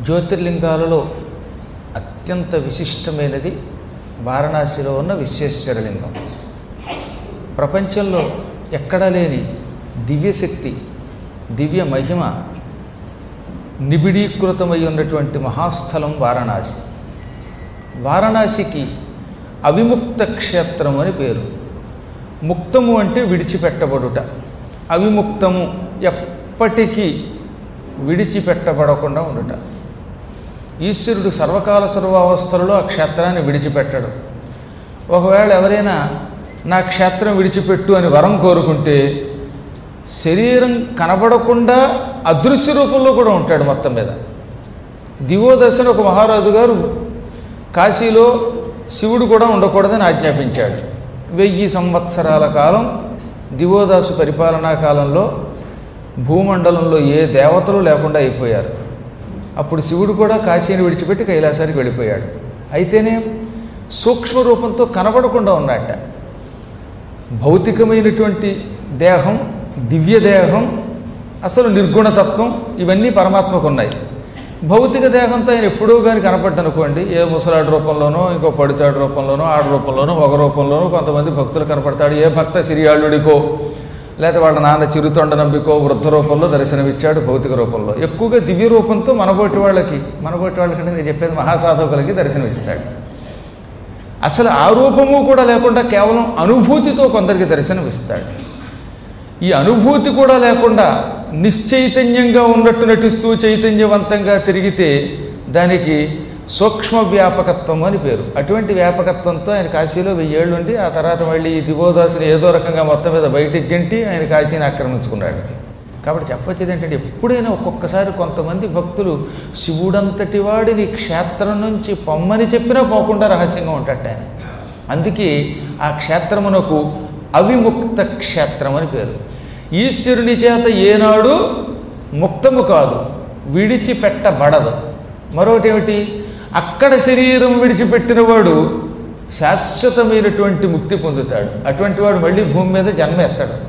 జ్యోతిర్లింగాలలో అత్యంత విశిష్టమైనది వారణాసిలో ఉన్న విశ్వేశ్వరలింగం ప్రపంచంలో ఎక్కడా లేని దివ్యశక్తి దివ్య మహిమ నిబిడీకృతమై ఉన్నటువంటి మహాస్థలం వారణాసి వారణాసికి అవిముక్త క్షేత్రం అని పేరు ముక్తము అంటే విడిచిపెట్టబడుట అవిముక్తము ఎప్పటికీ విడిచిపెట్టబడకుండా ఉండుట ఈశ్వరుడు సర్వకాల సర్వావస్థలలో ఆ క్షేత్రాన్ని విడిచిపెట్టడు ఒకవేళ ఎవరైనా నా క్షేత్రం విడిచిపెట్టు అని వరం కోరుకుంటే శరీరం కనబడకుండా అదృశ్య రూపంలో కూడా ఉంటాడు మొత్తం మీద దివోదశని ఒక మహారాజు గారు కాశీలో శివుడు కూడా ఉండకూడదని ఆజ్ఞాపించాడు వెయ్యి సంవత్సరాల కాలం దివోదాసు పరిపాలనా కాలంలో భూమండలంలో ఏ దేవతలు లేకుండా అయిపోయారు అప్పుడు శివుడు కూడా కాశీని విడిచిపెట్టి కైలాసానికి వెళ్ళిపోయాడు అయితేనే సూక్ష్మ రూపంతో కనబడకుండా ఉన్నట్ట భౌతికమైనటువంటి దేహం దివ్య దేహం అసలు నిర్గుణతత్వం ఇవన్నీ పరమాత్మకు ఉన్నాయి భౌతిక దేహంతో ఆయన ఎప్పుడూ కానీ కనపడ్డనుకోండి ఏ ముసలాడు రూపంలోనో ఇంకో పడిచాడు రూపంలోనో ఆడ రూపంలోనో ఒక రూపంలోనో కొంతమంది భక్తులు కనపడతాడు ఏ భక్త సిరియాళుడికో లేకపోతే వాళ్ళ నాన్న చిరుతొండ నంబికో వృద్ధ రూపంలో దర్శనమిచ్చాడు భౌతిక రూపంలో ఎక్కువగా దివ్య రూపంతో మనబోటి వాళ్ళకి మనబోటి వాళ్ళకంటే నేను చెప్పేది మహాసాధకులకి దర్శనమిస్తాడు అసలు ఆ రూపము కూడా లేకుండా కేవలం అనుభూతితో కొందరికి దర్శనమిస్తాడు ఈ అనుభూతి కూడా లేకుండా నిశ్చైతన్యంగా ఉన్నట్టు నటిస్తూ చైతన్యవంతంగా తిరిగితే దానికి సూక్ష్మ వ్యాపకత్వం అని పేరు అటువంటి వ్యాపకత్వంతో ఆయన కాశీలో వెయ్యేళ్ళు ఉండి ఆ తర్వాత మళ్ళీ ఈ దివోదాసుని ఏదో రకంగా మొత్తం మీద బయటికి గంటి ఆయన కాశీని ఆక్రమించుకున్నాడు కాబట్టి చెప్పొచ్చేది ఏంటంటే ఎప్పుడైనా ఒక్కొక్కసారి కొంతమంది భక్తులు శివుడంతటి వాడిని క్షేత్రం నుంచి పొమ్మని చెప్పినా పోకుండా రహస్యంగా ఉంటాడు ఆయన అందుకే ఆ క్షేత్రమునకు అవిముక్త క్షేత్రం అని పేరు ఈశ్వరుని చేత ఏనాడు ముక్తము కాదు విడిచిపెట్టబడదు మరొకటి ఏమిటి అక్కడ శరీరం విడిచిపెట్టిన వాడు శాశ్వతమైనటువంటి ముక్తి పొందుతాడు అటువంటి వాడు మళ్ళీ భూమి మీద జన్మ ఎత్తాడు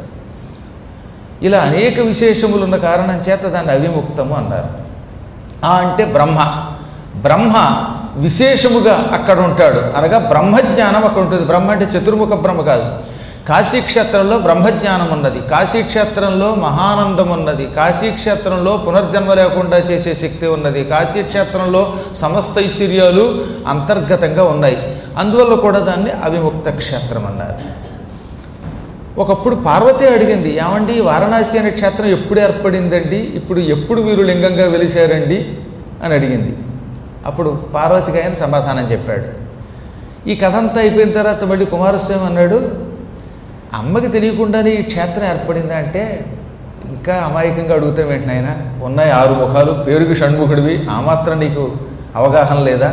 ఇలా అనేక విశేషములు ఉన్న కారణం చేత దాన్ని అవిముక్తము అన్నారు ఆ అంటే బ్రహ్మ బ్రహ్మ విశేషముగా అక్కడ ఉంటాడు అనగా బ్రహ్మజ్ఞానం అక్కడ ఉంటుంది బ్రహ్మ అంటే చతుర్ముఖ బ్రహ్మ కాదు కాశీక్షేత్రంలో బ్రహ్మజ్ఞానం ఉన్నది కాశీక్షేత్రంలో మహానందం ఉన్నది కాశీక్షేత్రంలో పునర్జన్మ లేకుండా చేసే శక్తి ఉన్నది కాశీక్షేత్రంలో సమస్త ఐశ్వర్యాలు అంతర్గతంగా ఉన్నాయి అందువల్ల కూడా దాన్ని అవిముక్త క్షేత్రం అన్నారు ఒకప్పుడు పార్వతి అడిగింది ఏమండి వారణాసి అనే క్షేత్రం ఎప్పుడు ఏర్పడిందండి ఇప్పుడు ఎప్పుడు మీరు లింగంగా వెలిశారండి అని అడిగింది అప్పుడు పార్వతికి ఆయన సమాధానం చెప్పాడు ఈ కథ అంతా అయిపోయిన తర్వాత మళ్ళీ కుమారస్వామి అన్నాడు అమ్మకి తెలియకుండానే ఈ క్షేత్రం ఏర్పడిందా అంటే ఇంకా అమాయకంగా అడుగుతాం ఏంటి నాయన ఉన్నాయి ఆరు ముఖాలు పేరుకి షణ్ముఖుడివి ఆ మాత్రం నీకు అవగాహన లేదా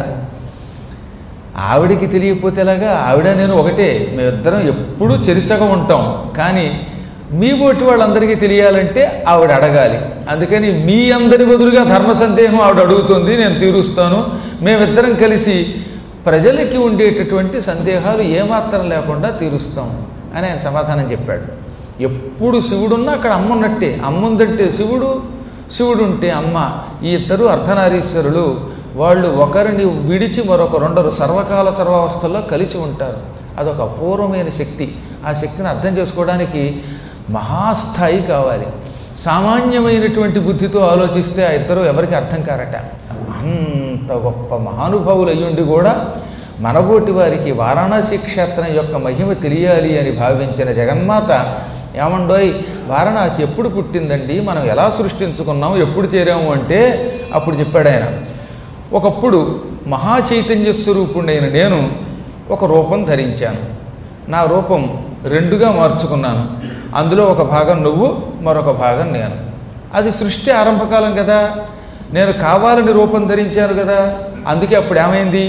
ఆవిడికి తెలియకపోతే ఎలాగా ఆవిడ నేను ఒకటే మేమిద్దరం ఎప్పుడూ చెరిసగం ఉంటాం కానీ మీ బోటి వాళ్ళందరికీ తెలియాలంటే ఆవిడ అడగాలి అందుకని మీ అందరి బదులుగా ధర్మ సందేహం ఆవిడ అడుగుతుంది నేను తీరుస్తాను మేమిద్దరం కలిసి ప్రజలకి ఉండేటటువంటి సందేహాలు ఏమాత్రం లేకుండా తీరుస్తాం అని ఆయన సమాధానం చెప్పాడు ఎప్పుడు శివుడున్నా అక్కడ అమ్మ ఉన్నట్టే అమ్మ ఉందంటే శివుడు శివుడు ఉంటే అమ్మ ఈ ఇద్దరు అర్ధనారీశ్వరులు వాళ్ళు ఒకరిని విడిచి మరొకరుండరు సర్వకాల సర్వావస్థల్లో కలిసి ఉంటారు అదొక అపూర్వమైన శక్తి ఆ శక్తిని అర్థం చేసుకోవడానికి మహాస్థాయి కావాలి సామాన్యమైనటువంటి బుద్ధితో ఆలోచిస్తే ఆ ఇద్దరు ఎవరికి అర్థం కారట అంత గొప్ప మహానుభావులు అయ్యుండి కూడా మనబోటి వారికి వారణాసి క్షేత్రం యొక్క మహిమ తెలియాలి అని భావించిన జగన్మాత ఏమండోయ్ వారణాసి ఎప్పుడు పుట్టిందండి మనం ఎలా సృష్టించుకున్నాం ఎప్పుడు చేరాము అంటే అప్పుడు చెప్పాడు ఆయన ఒకప్పుడు మహాచైతన్య స్వరూపుడైన నేను ఒక రూపం ధరించాను నా రూపం రెండుగా మార్చుకున్నాను అందులో ఒక భాగం నువ్వు మరొక భాగం నేను అది సృష్టి ఆరంభకాలం కదా నేను కావాలని రూపం ధరించాను కదా అందుకే అప్పుడు ఏమైంది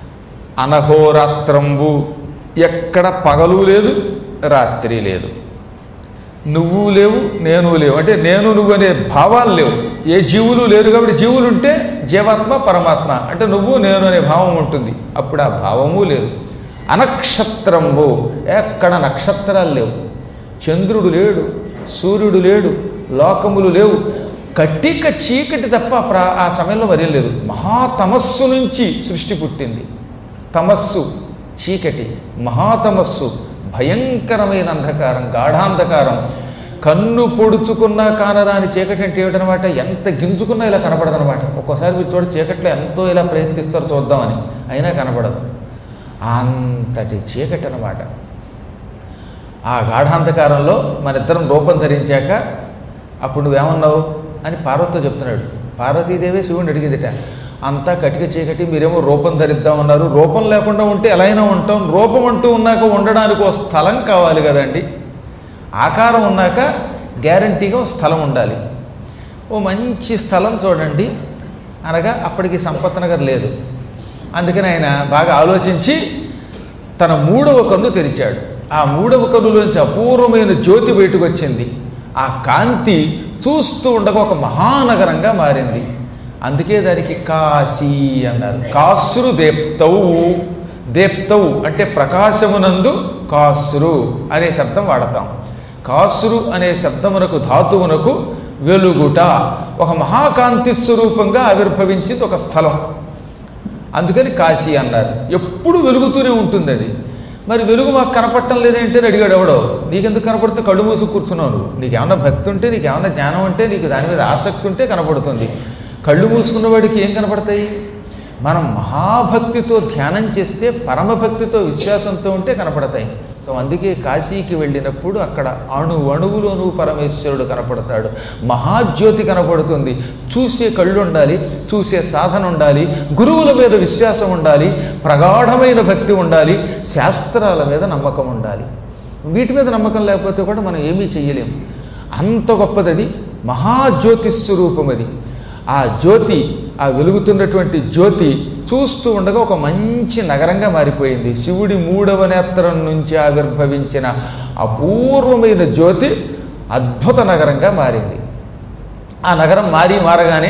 అనహోరాత్రంబు ఎక్కడ పగలు లేదు రాత్రి లేదు నువ్వు లేవు నేను లేవు అంటే నేను నువ్వు అనే భావాలు లేవు ఏ జీవులు లేరు కాబట్టి జీవులు ఉంటే జీవాత్మ పరమాత్మ అంటే నువ్వు నేను అనే భావం ఉంటుంది అప్పుడు ఆ భావము లేదు అనక్షత్రంబు ఎక్కడ నక్షత్రాలు లేవు చంద్రుడు లేడు సూర్యుడు లేడు లోకములు లేవు కట్టిక చీకటి తప్ప ప్రా ఆ సమయంలో మరేం లేదు మహాతమస్సు నుంచి సృష్టి పుట్టింది తమస్సు చీకటి మహాతమస్సు భయంకరమైన అంధకారం గాఢాంధకారం కన్ను పొడుచుకున్నా కానరాని చీకటి అంటే ఏమిటనమాట ఎంత గింజుకున్నా ఇలా కనపడదనమాట ఒక్కోసారి మీరు చూడ చీకట్లో ఎంతో ఇలా ప్రయత్నిస్తారు చూద్దామని అయినా కనపడదు అంతటి చీకటి అనమాట ఆ గాఢాంధకారంలో మన ఇద్దరం రూపం ధరించాక అప్పుడు నువ్వేమన్నావు అని పార్వతితో చెప్తున్నాడు పార్వతీదేవి శివుని అడిగిందిట అంతా కటిక చీకటి మీరేమో రూపం ధరిద్దామన్నారు రూపం లేకుండా ఉంటే ఎలా అయినా ఉంటాం రూపం అంటూ ఉన్నాక ఉండడానికి ఒక స్థలం కావాలి కదండి ఆకారం ఉన్నాక గ్యారంటీగా ఒక స్థలం ఉండాలి ఓ మంచి స్థలం చూడండి అనగా అప్పటికి సంపత్ నగర్ లేదు అందుకని ఆయన బాగా ఆలోచించి తన మూడవ కన్ను తెరిచాడు ఆ మూడవ కన్నులోంచి అపూర్వమైన జ్యోతి బయటకు వచ్చింది ఆ కాంతి చూస్తూ ఉండగా ఒక మహానగరంగా మారింది అందుకే దానికి కాశీ అన్నారు కాసురు దేప్తవు దేప్తవు అంటే ప్రకాశమునందు కాసురు అనే శబ్దం వాడతాం కాసురు అనే శబ్దమునకు ధాతువునకు వెలుగుట ఒక మహాకాంతి స్వరూపంగా ఆవిర్భవించింది ఒక స్థలం అందుకని కాశీ అన్నారు ఎప్పుడు వెలుగుతూనే ఉంటుంది అది మరి వెలుగు మాకు కనపడటం లేదేంటి అని అడిగాడు ఎవడో నీకెందుకు కనపడుతుంది కళ్ళు మూసి కూర్చున్నావు నువ్వు నీకేమన్నా భక్తి ఉంటే నీకేమన్నా జ్ఞానం ఉంటే నీకు దాని మీద ఆసక్తి ఉంటే కనపడుతుంది కళ్ళు మూసుకున్న వాడికి ఏం కనపడతాయి మనం మహాభక్తితో ధ్యానం చేస్తే పరమభక్తితో విశ్వాసంతో ఉంటే కనపడతాయి సో అందుకే కాశీకి వెళ్ళినప్పుడు అక్కడ అణు అణువులోనూ పరమేశ్వరుడు కనపడతాడు మహాజ్యోతి కనపడుతుంది చూసే కళ్ళు ఉండాలి చూసే సాధన ఉండాలి గురువుల మీద విశ్వాసం ఉండాలి ప్రగాఢమైన భక్తి ఉండాలి శాస్త్రాల మీద నమ్మకం ఉండాలి వీటి మీద నమ్మకం లేకపోతే కూడా మనం ఏమీ చెయ్యలేము అంత గొప్పదది మహాజ్యోతి స్వరూపం అది ఆ జ్యోతి ఆ వెలుగుతున్నటువంటి జ్యోతి చూస్తూ ఉండగా ఒక మంచి నగరంగా మారిపోయింది శివుడి మూడవ నేత్రం నుంచి ఆవిర్భవించిన అపూర్వమైన జ్యోతి అద్భుత నగరంగా మారింది ఆ నగరం మారి మారగానే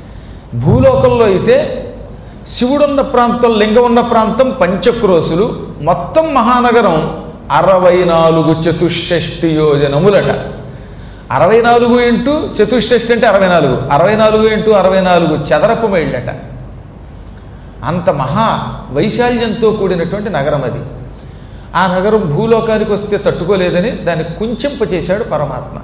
భూలోకంలో అయితే శివుడున్న ప్రాంతం లింగం ఉన్న ప్రాంతం పంచక్రోసులు మొత్తం మహానగరం అరవై నాలుగు చతుషష్టి యోజనములట అరవై నాలుగు ఇంటూ చతుషష్టి అంటే అరవై నాలుగు అరవై నాలుగు ఇంటూ అరవై నాలుగు చదరపు మైళ్ళట అంత మహా వైశాల్యంతో కూడినటువంటి నగరం అది ఆ నగరం భూలోకానికి వస్తే తట్టుకోలేదని దాన్ని కుంచెంప చేశాడు పరమాత్మ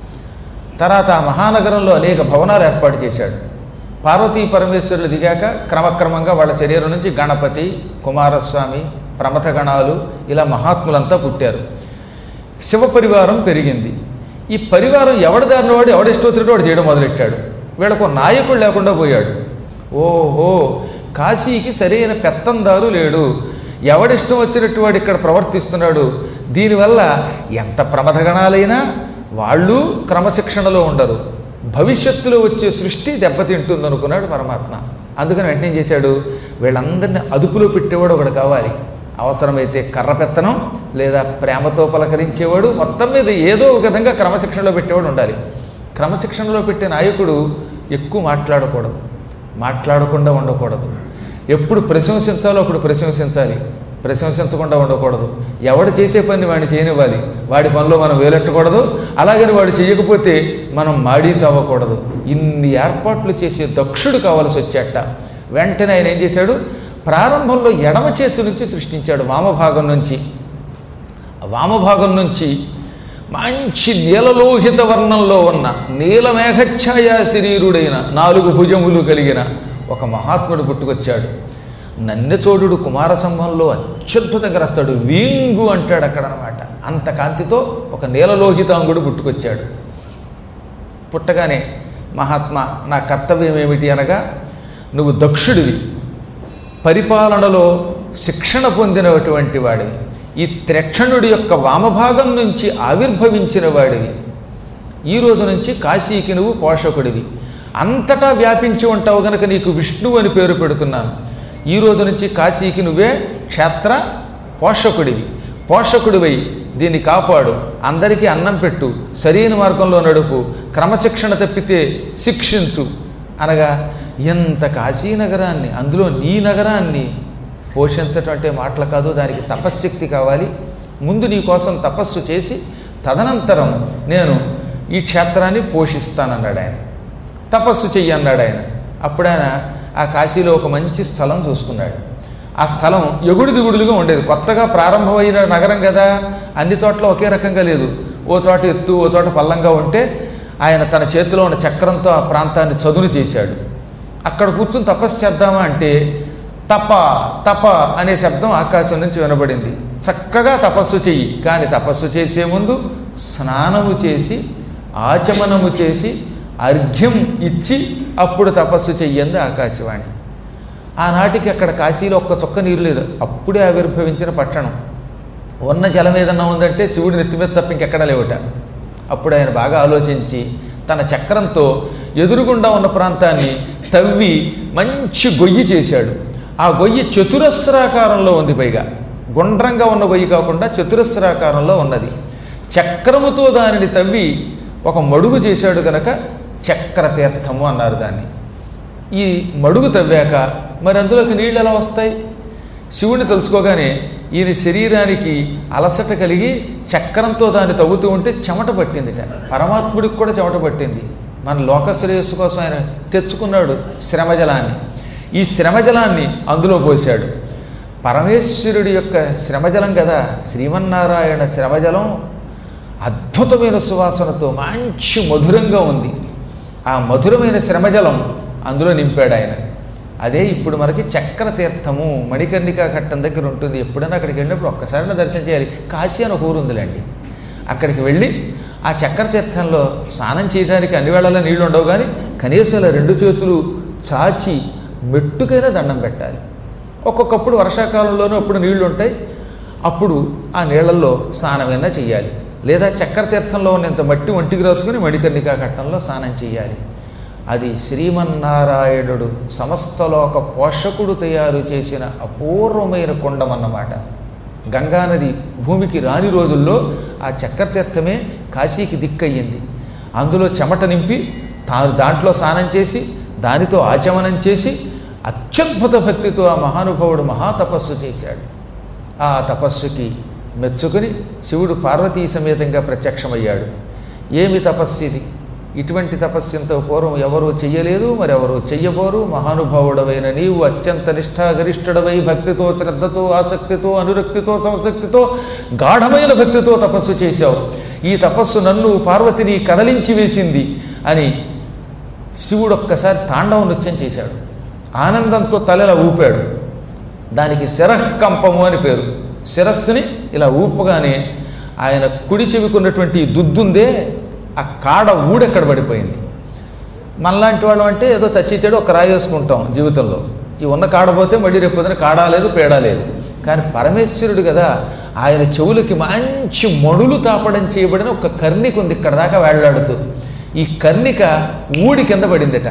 తర్వాత ఆ మహానగరంలో అనేక భవనాలు ఏర్పాటు చేశాడు పార్వతీ పరమేశ్వరులు దిగాక క్రమక్రమంగా వాళ్ళ శరీరం నుంచి గణపతి కుమారస్వామి ప్రమథ గణాలు ఇలా మహాత్ములంతా పుట్టారు శివ పరివారం పెరిగింది ఈ పరివారం ఎవడి దారిన వాడు ఎవడిష్టోత్రుడు వాడు చేయడం మొదలెట్టాడు వీళ్ళకు నాయకుడు లేకుండా పోయాడు ఓహో కాశీకి సరైన పెత్తందారు లేడు ఎవడిష్టం వచ్చినట్టు వాడు ఇక్కడ ప్రవర్తిస్తున్నాడు దీనివల్ల ఎంత ప్రమథగణాలైనా వాళ్ళు క్రమశిక్షణలో ఉండరు భవిష్యత్తులో వచ్చే సృష్టి దెబ్బతింటుంది అనుకున్నాడు పరమాత్మ అందుకని వెంటనే ఏం చేశాడు వీళ్ళందరినీ అదుపులో పెట్టేవాడు ఒకడు కావాలి అవసరమైతే కర్ర పెత్తనం లేదా ప్రేమతో పలకరించేవాడు మొత్తం మీద ఏదో ఒక విధంగా క్రమశిక్షణలో పెట్టేవాడు ఉండాలి క్రమశిక్షణలో పెట్టే నాయకుడు ఎక్కువ మాట్లాడకూడదు మాట్లాడకుండా ఉండకూడదు ఎప్పుడు ప్రశంసించాలో అప్పుడు ప్రశంసించాలి ప్రశంసించకుండా ఉండకూడదు ఎవడు చేసే పని వాడిని చేయనివ్వాలి వాడి పనిలో మనం వేలెట్టకూడదు అలాగని వాడు చేయకపోతే మనం మాడీ చావకూడదు ఇన్ని ఏర్పాట్లు చేసే దక్షుడు కావాల్సి వచ్చేట వెంటనే ఆయన ఏం చేశాడు ప్రారంభంలో ఎడమ చేతి నుంచి సృష్టించాడు వామభాగం నుంచి ఆ వామభాగం నుంచి మంచి నీలలోహిత వర్ణంలో ఉన్న నీలమేఘఛాయా శరీరుడైన నాలుగు భుజములు కలిగిన ఒక మహాత్ముడు పుట్టుకొచ్చాడు నన్నెచోడు కుమారసంభంలో అత్యద్భుతంగా రాస్తాడు వీంగు అంటాడు అక్కడ అనమాట అంత కాంతితో ఒక నీలలోహితాంగుడు పుట్టుకొచ్చాడు పుట్టగానే మహాత్మా నా కర్తవ్యం ఏమిటి అనగా నువ్వు దక్షుడివి పరిపాలనలో శిక్షణ పొందినటువంటి వాడివి ఈ త్రక్షణుడి యొక్క వామభాగం నుంచి ఆవిర్భవించిన వాడివి ఈ రోజు నుంచి కాశీకి నువ్వు పోషకుడివి అంతటా వ్యాపించి ఉంటావు గనక నీకు విష్ణువు అని పేరు పెడుతున్నాను ఈ రోజు నుంచి కాశీకి నువ్వే క్షేత్ర పోషకుడివి పోషకుడివై దీన్ని కాపాడు అందరికీ అన్నం పెట్టు సరైన మార్గంలో నడుపు క్రమశిక్షణ తప్పితే శిక్షించు అనగా ఎంత కాశీ నగరాన్ని అందులో నీ నగరాన్ని పోషించటం అంటే మాటలు కాదు దానికి తపశ్శక్తి కావాలి ముందు నీ కోసం తపస్సు చేసి తదనంతరం నేను ఈ క్షేత్రాన్ని పోషిస్తానన్నాడు ఆయన తపస్సు చెయ్యి అన్నాడు ఆయన అప్పుడు ఆయన ఆ కాశీలో ఒక మంచి స్థలం చూసుకున్నాడు ఆ స్థలం ఎగుడు దిగుడులుగా ఉండేది కొత్తగా ప్రారంభమైన నగరం కదా అన్ని చోట్ల ఒకే రకంగా లేదు ఓ చోట ఎత్తు ఓ చోట పల్లంగా ఉంటే ఆయన తన చేతిలో ఉన్న చక్రంతో ఆ ప్రాంతాన్ని చదును చేశాడు అక్కడ కూర్చుని తపస్సు చేద్దామా అంటే తప తప అనే శబ్దం ఆకాశం నుంచి వినబడింది చక్కగా తపస్సు చెయ్యి కానీ తపస్సు చేసే ముందు స్నానము చేసి ఆచమనము చేసి అర్ఘ్యం ఇచ్చి అప్పుడు తపస్సు చెయ్యంది ఆకాశవాణి ఆనాటికి అక్కడ కాశీలో ఒక్క చుక్క నీరు లేదు అప్పుడే ఆవిర్భవించిన పట్టణం ఉన్న జలం ఏదన్నా ఉందంటే శివుడి నెత్తి మీద తప్ప ఇంకెక్కడా లేవుట అప్పుడు ఆయన బాగా ఆలోచించి తన చక్రంతో ఎదురుగుండా ఉన్న ప్రాంతాన్ని తవ్వి మంచి గొయ్యి చేశాడు ఆ గొయ్యి చతురస్రాకారంలో ఉంది పైగా గుండ్రంగా ఉన్న గొయ్యి కాకుండా చతురస్రాకారంలో ఉన్నది చక్రముతో దానిని తవ్వి ఒక మడుగు చేశాడు గనక చక్రతీర్థము అన్నారు దాన్ని ఈ మడుగు తవ్వాక మరి అందులోకి నీళ్ళు ఎలా వస్తాయి శివుని తలుచుకోగానే ఈయన శరీరానికి అలసట కలిగి చక్రంతో దాన్ని తవ్వుతూ ఉంటే చెమట పట్టింది పరమాత్ముడికి కూడా చెమట పట్టింది మన లోక శ్రేయస్సు కోసం ఆయన తెచ్చుకున్నాడు శ్రమజలాన్ని ఈ శ్రమజలాన్ని అందులో పోశాడు పరమేశ్వరుడి యొక్క శ్రమజలం కదా శ్రీమన్నారాయణ శ్రమజలం అద్భుతమైన సువాసనతో మంచి మధురంగా ఉంది ఆ మధురమైన శ్రమజలం అందులో నింపాడు ఆయన అదే ఇప్పుడు మనకి చక్ర తీర్థము మణికర్ణికా ఘట్టం దగ్గర ఉంటుంది ఎప్పుడైనా అక్కడికి వెళ్ళినప్పుడు ఒక్కసారి దర్శనం చేయాలి కాశీ అని ఒక ఊరు ఉందిలేండి అక్కడికి వెళ్ళి ఆ చక్ర తీర్థంలో స్నానం చేయడానికి అన్ని వేళలా నీళ్లు ఉండవు కానీ కనీసం ఇలా రెండు చేతులు చాచి మెట్టుకైనా దండం పెట్టాలి ఒక్కొక్కప్పుడు వర్షాకాలంలోనూ అప్పుడు నీళ్లు ఉంటాయి అప్పుడు ఆ నీళ్లలో స్నానమైనా చేయాలి లేదా చక్కెర తీర్థంలో ఉన్నంత మట్టి ఒంటికి రాసుకుని మణికర్ణికా ఘట్టంలో స్నానం చేయాలి అది శ్రీమన్నారాయణుడు సమస్తలోక పోషకుడు తయారు చేసిన అపూర్వమైన కుండం అన్నమాట గంగానది భూమికి రాని రోజుల్లో ఆ చక్కెర తీర్థమే కాశీకి దిక్కయ్యింది అందులో చెమట నింపి తాను దాంట్లో స్నానం చేసి దానితో ఆచమనం చేసి అత్యద్భుత భక్తితో ఆ మహానుభావుడు మహాతపస్సు చేశాడు ఆ తపస్సుకి మెచ్చుకుని శివుడు పార్వతీ సమేతంగా ప్రత్యక్షమయ్యాడు ఏమి తపస్సు ఇది ఇటువంటి తపస్సు ఇంత పూర్వం ఎవరూ చెయ్యలేదు మరెవరూ చెయ్యబోరు మహానుభావుడవైన నీవు అత్యంత నిష్ఠాగరిష్ఠుడవై భక్తితో శ్రద్ధతో ఆసక్తితో అనురక్తితో సంసక్తితో గాఢమైన భక్తితో తపస్సు చేశావు ఈ తపస్సు నన్ను పార్వతిని కదలించి వేసింది అని శివుడు ఒక్కసారి తాండవ నృత్యం చేశాడు ఆనందంతో తలలా ఊపాడు దానికి శిరకంపము అని పేరు శిరస్సుని ఇలా ఊపగానే ఆయన కుడి చెవికున్నటువంటి ఈ దుద్దుందే ఆ కాడ ఊడెక్కడ పడిపోయింది మనలాంటి వాళ్ళం అంటే ఏదో చచ్చిచ్చాడు ఒక రాయి వేసుకుంటాం జీవితంలో ఈ ఉన్న కాడపోతే మళ్ళీ రేపు పొద్దున కాడా లేదు పేడా లేదు కానీ పరమేశ్వరుడు కదా ఆయన చెవులకి మంచి మణులు తాపడం చేయబడిన ఒక కర్ణిక ఉంది ఇక్కడ దాకా వేళ్లాడుతూ ఈ కర్ణిక ఊడి కింద పడిందట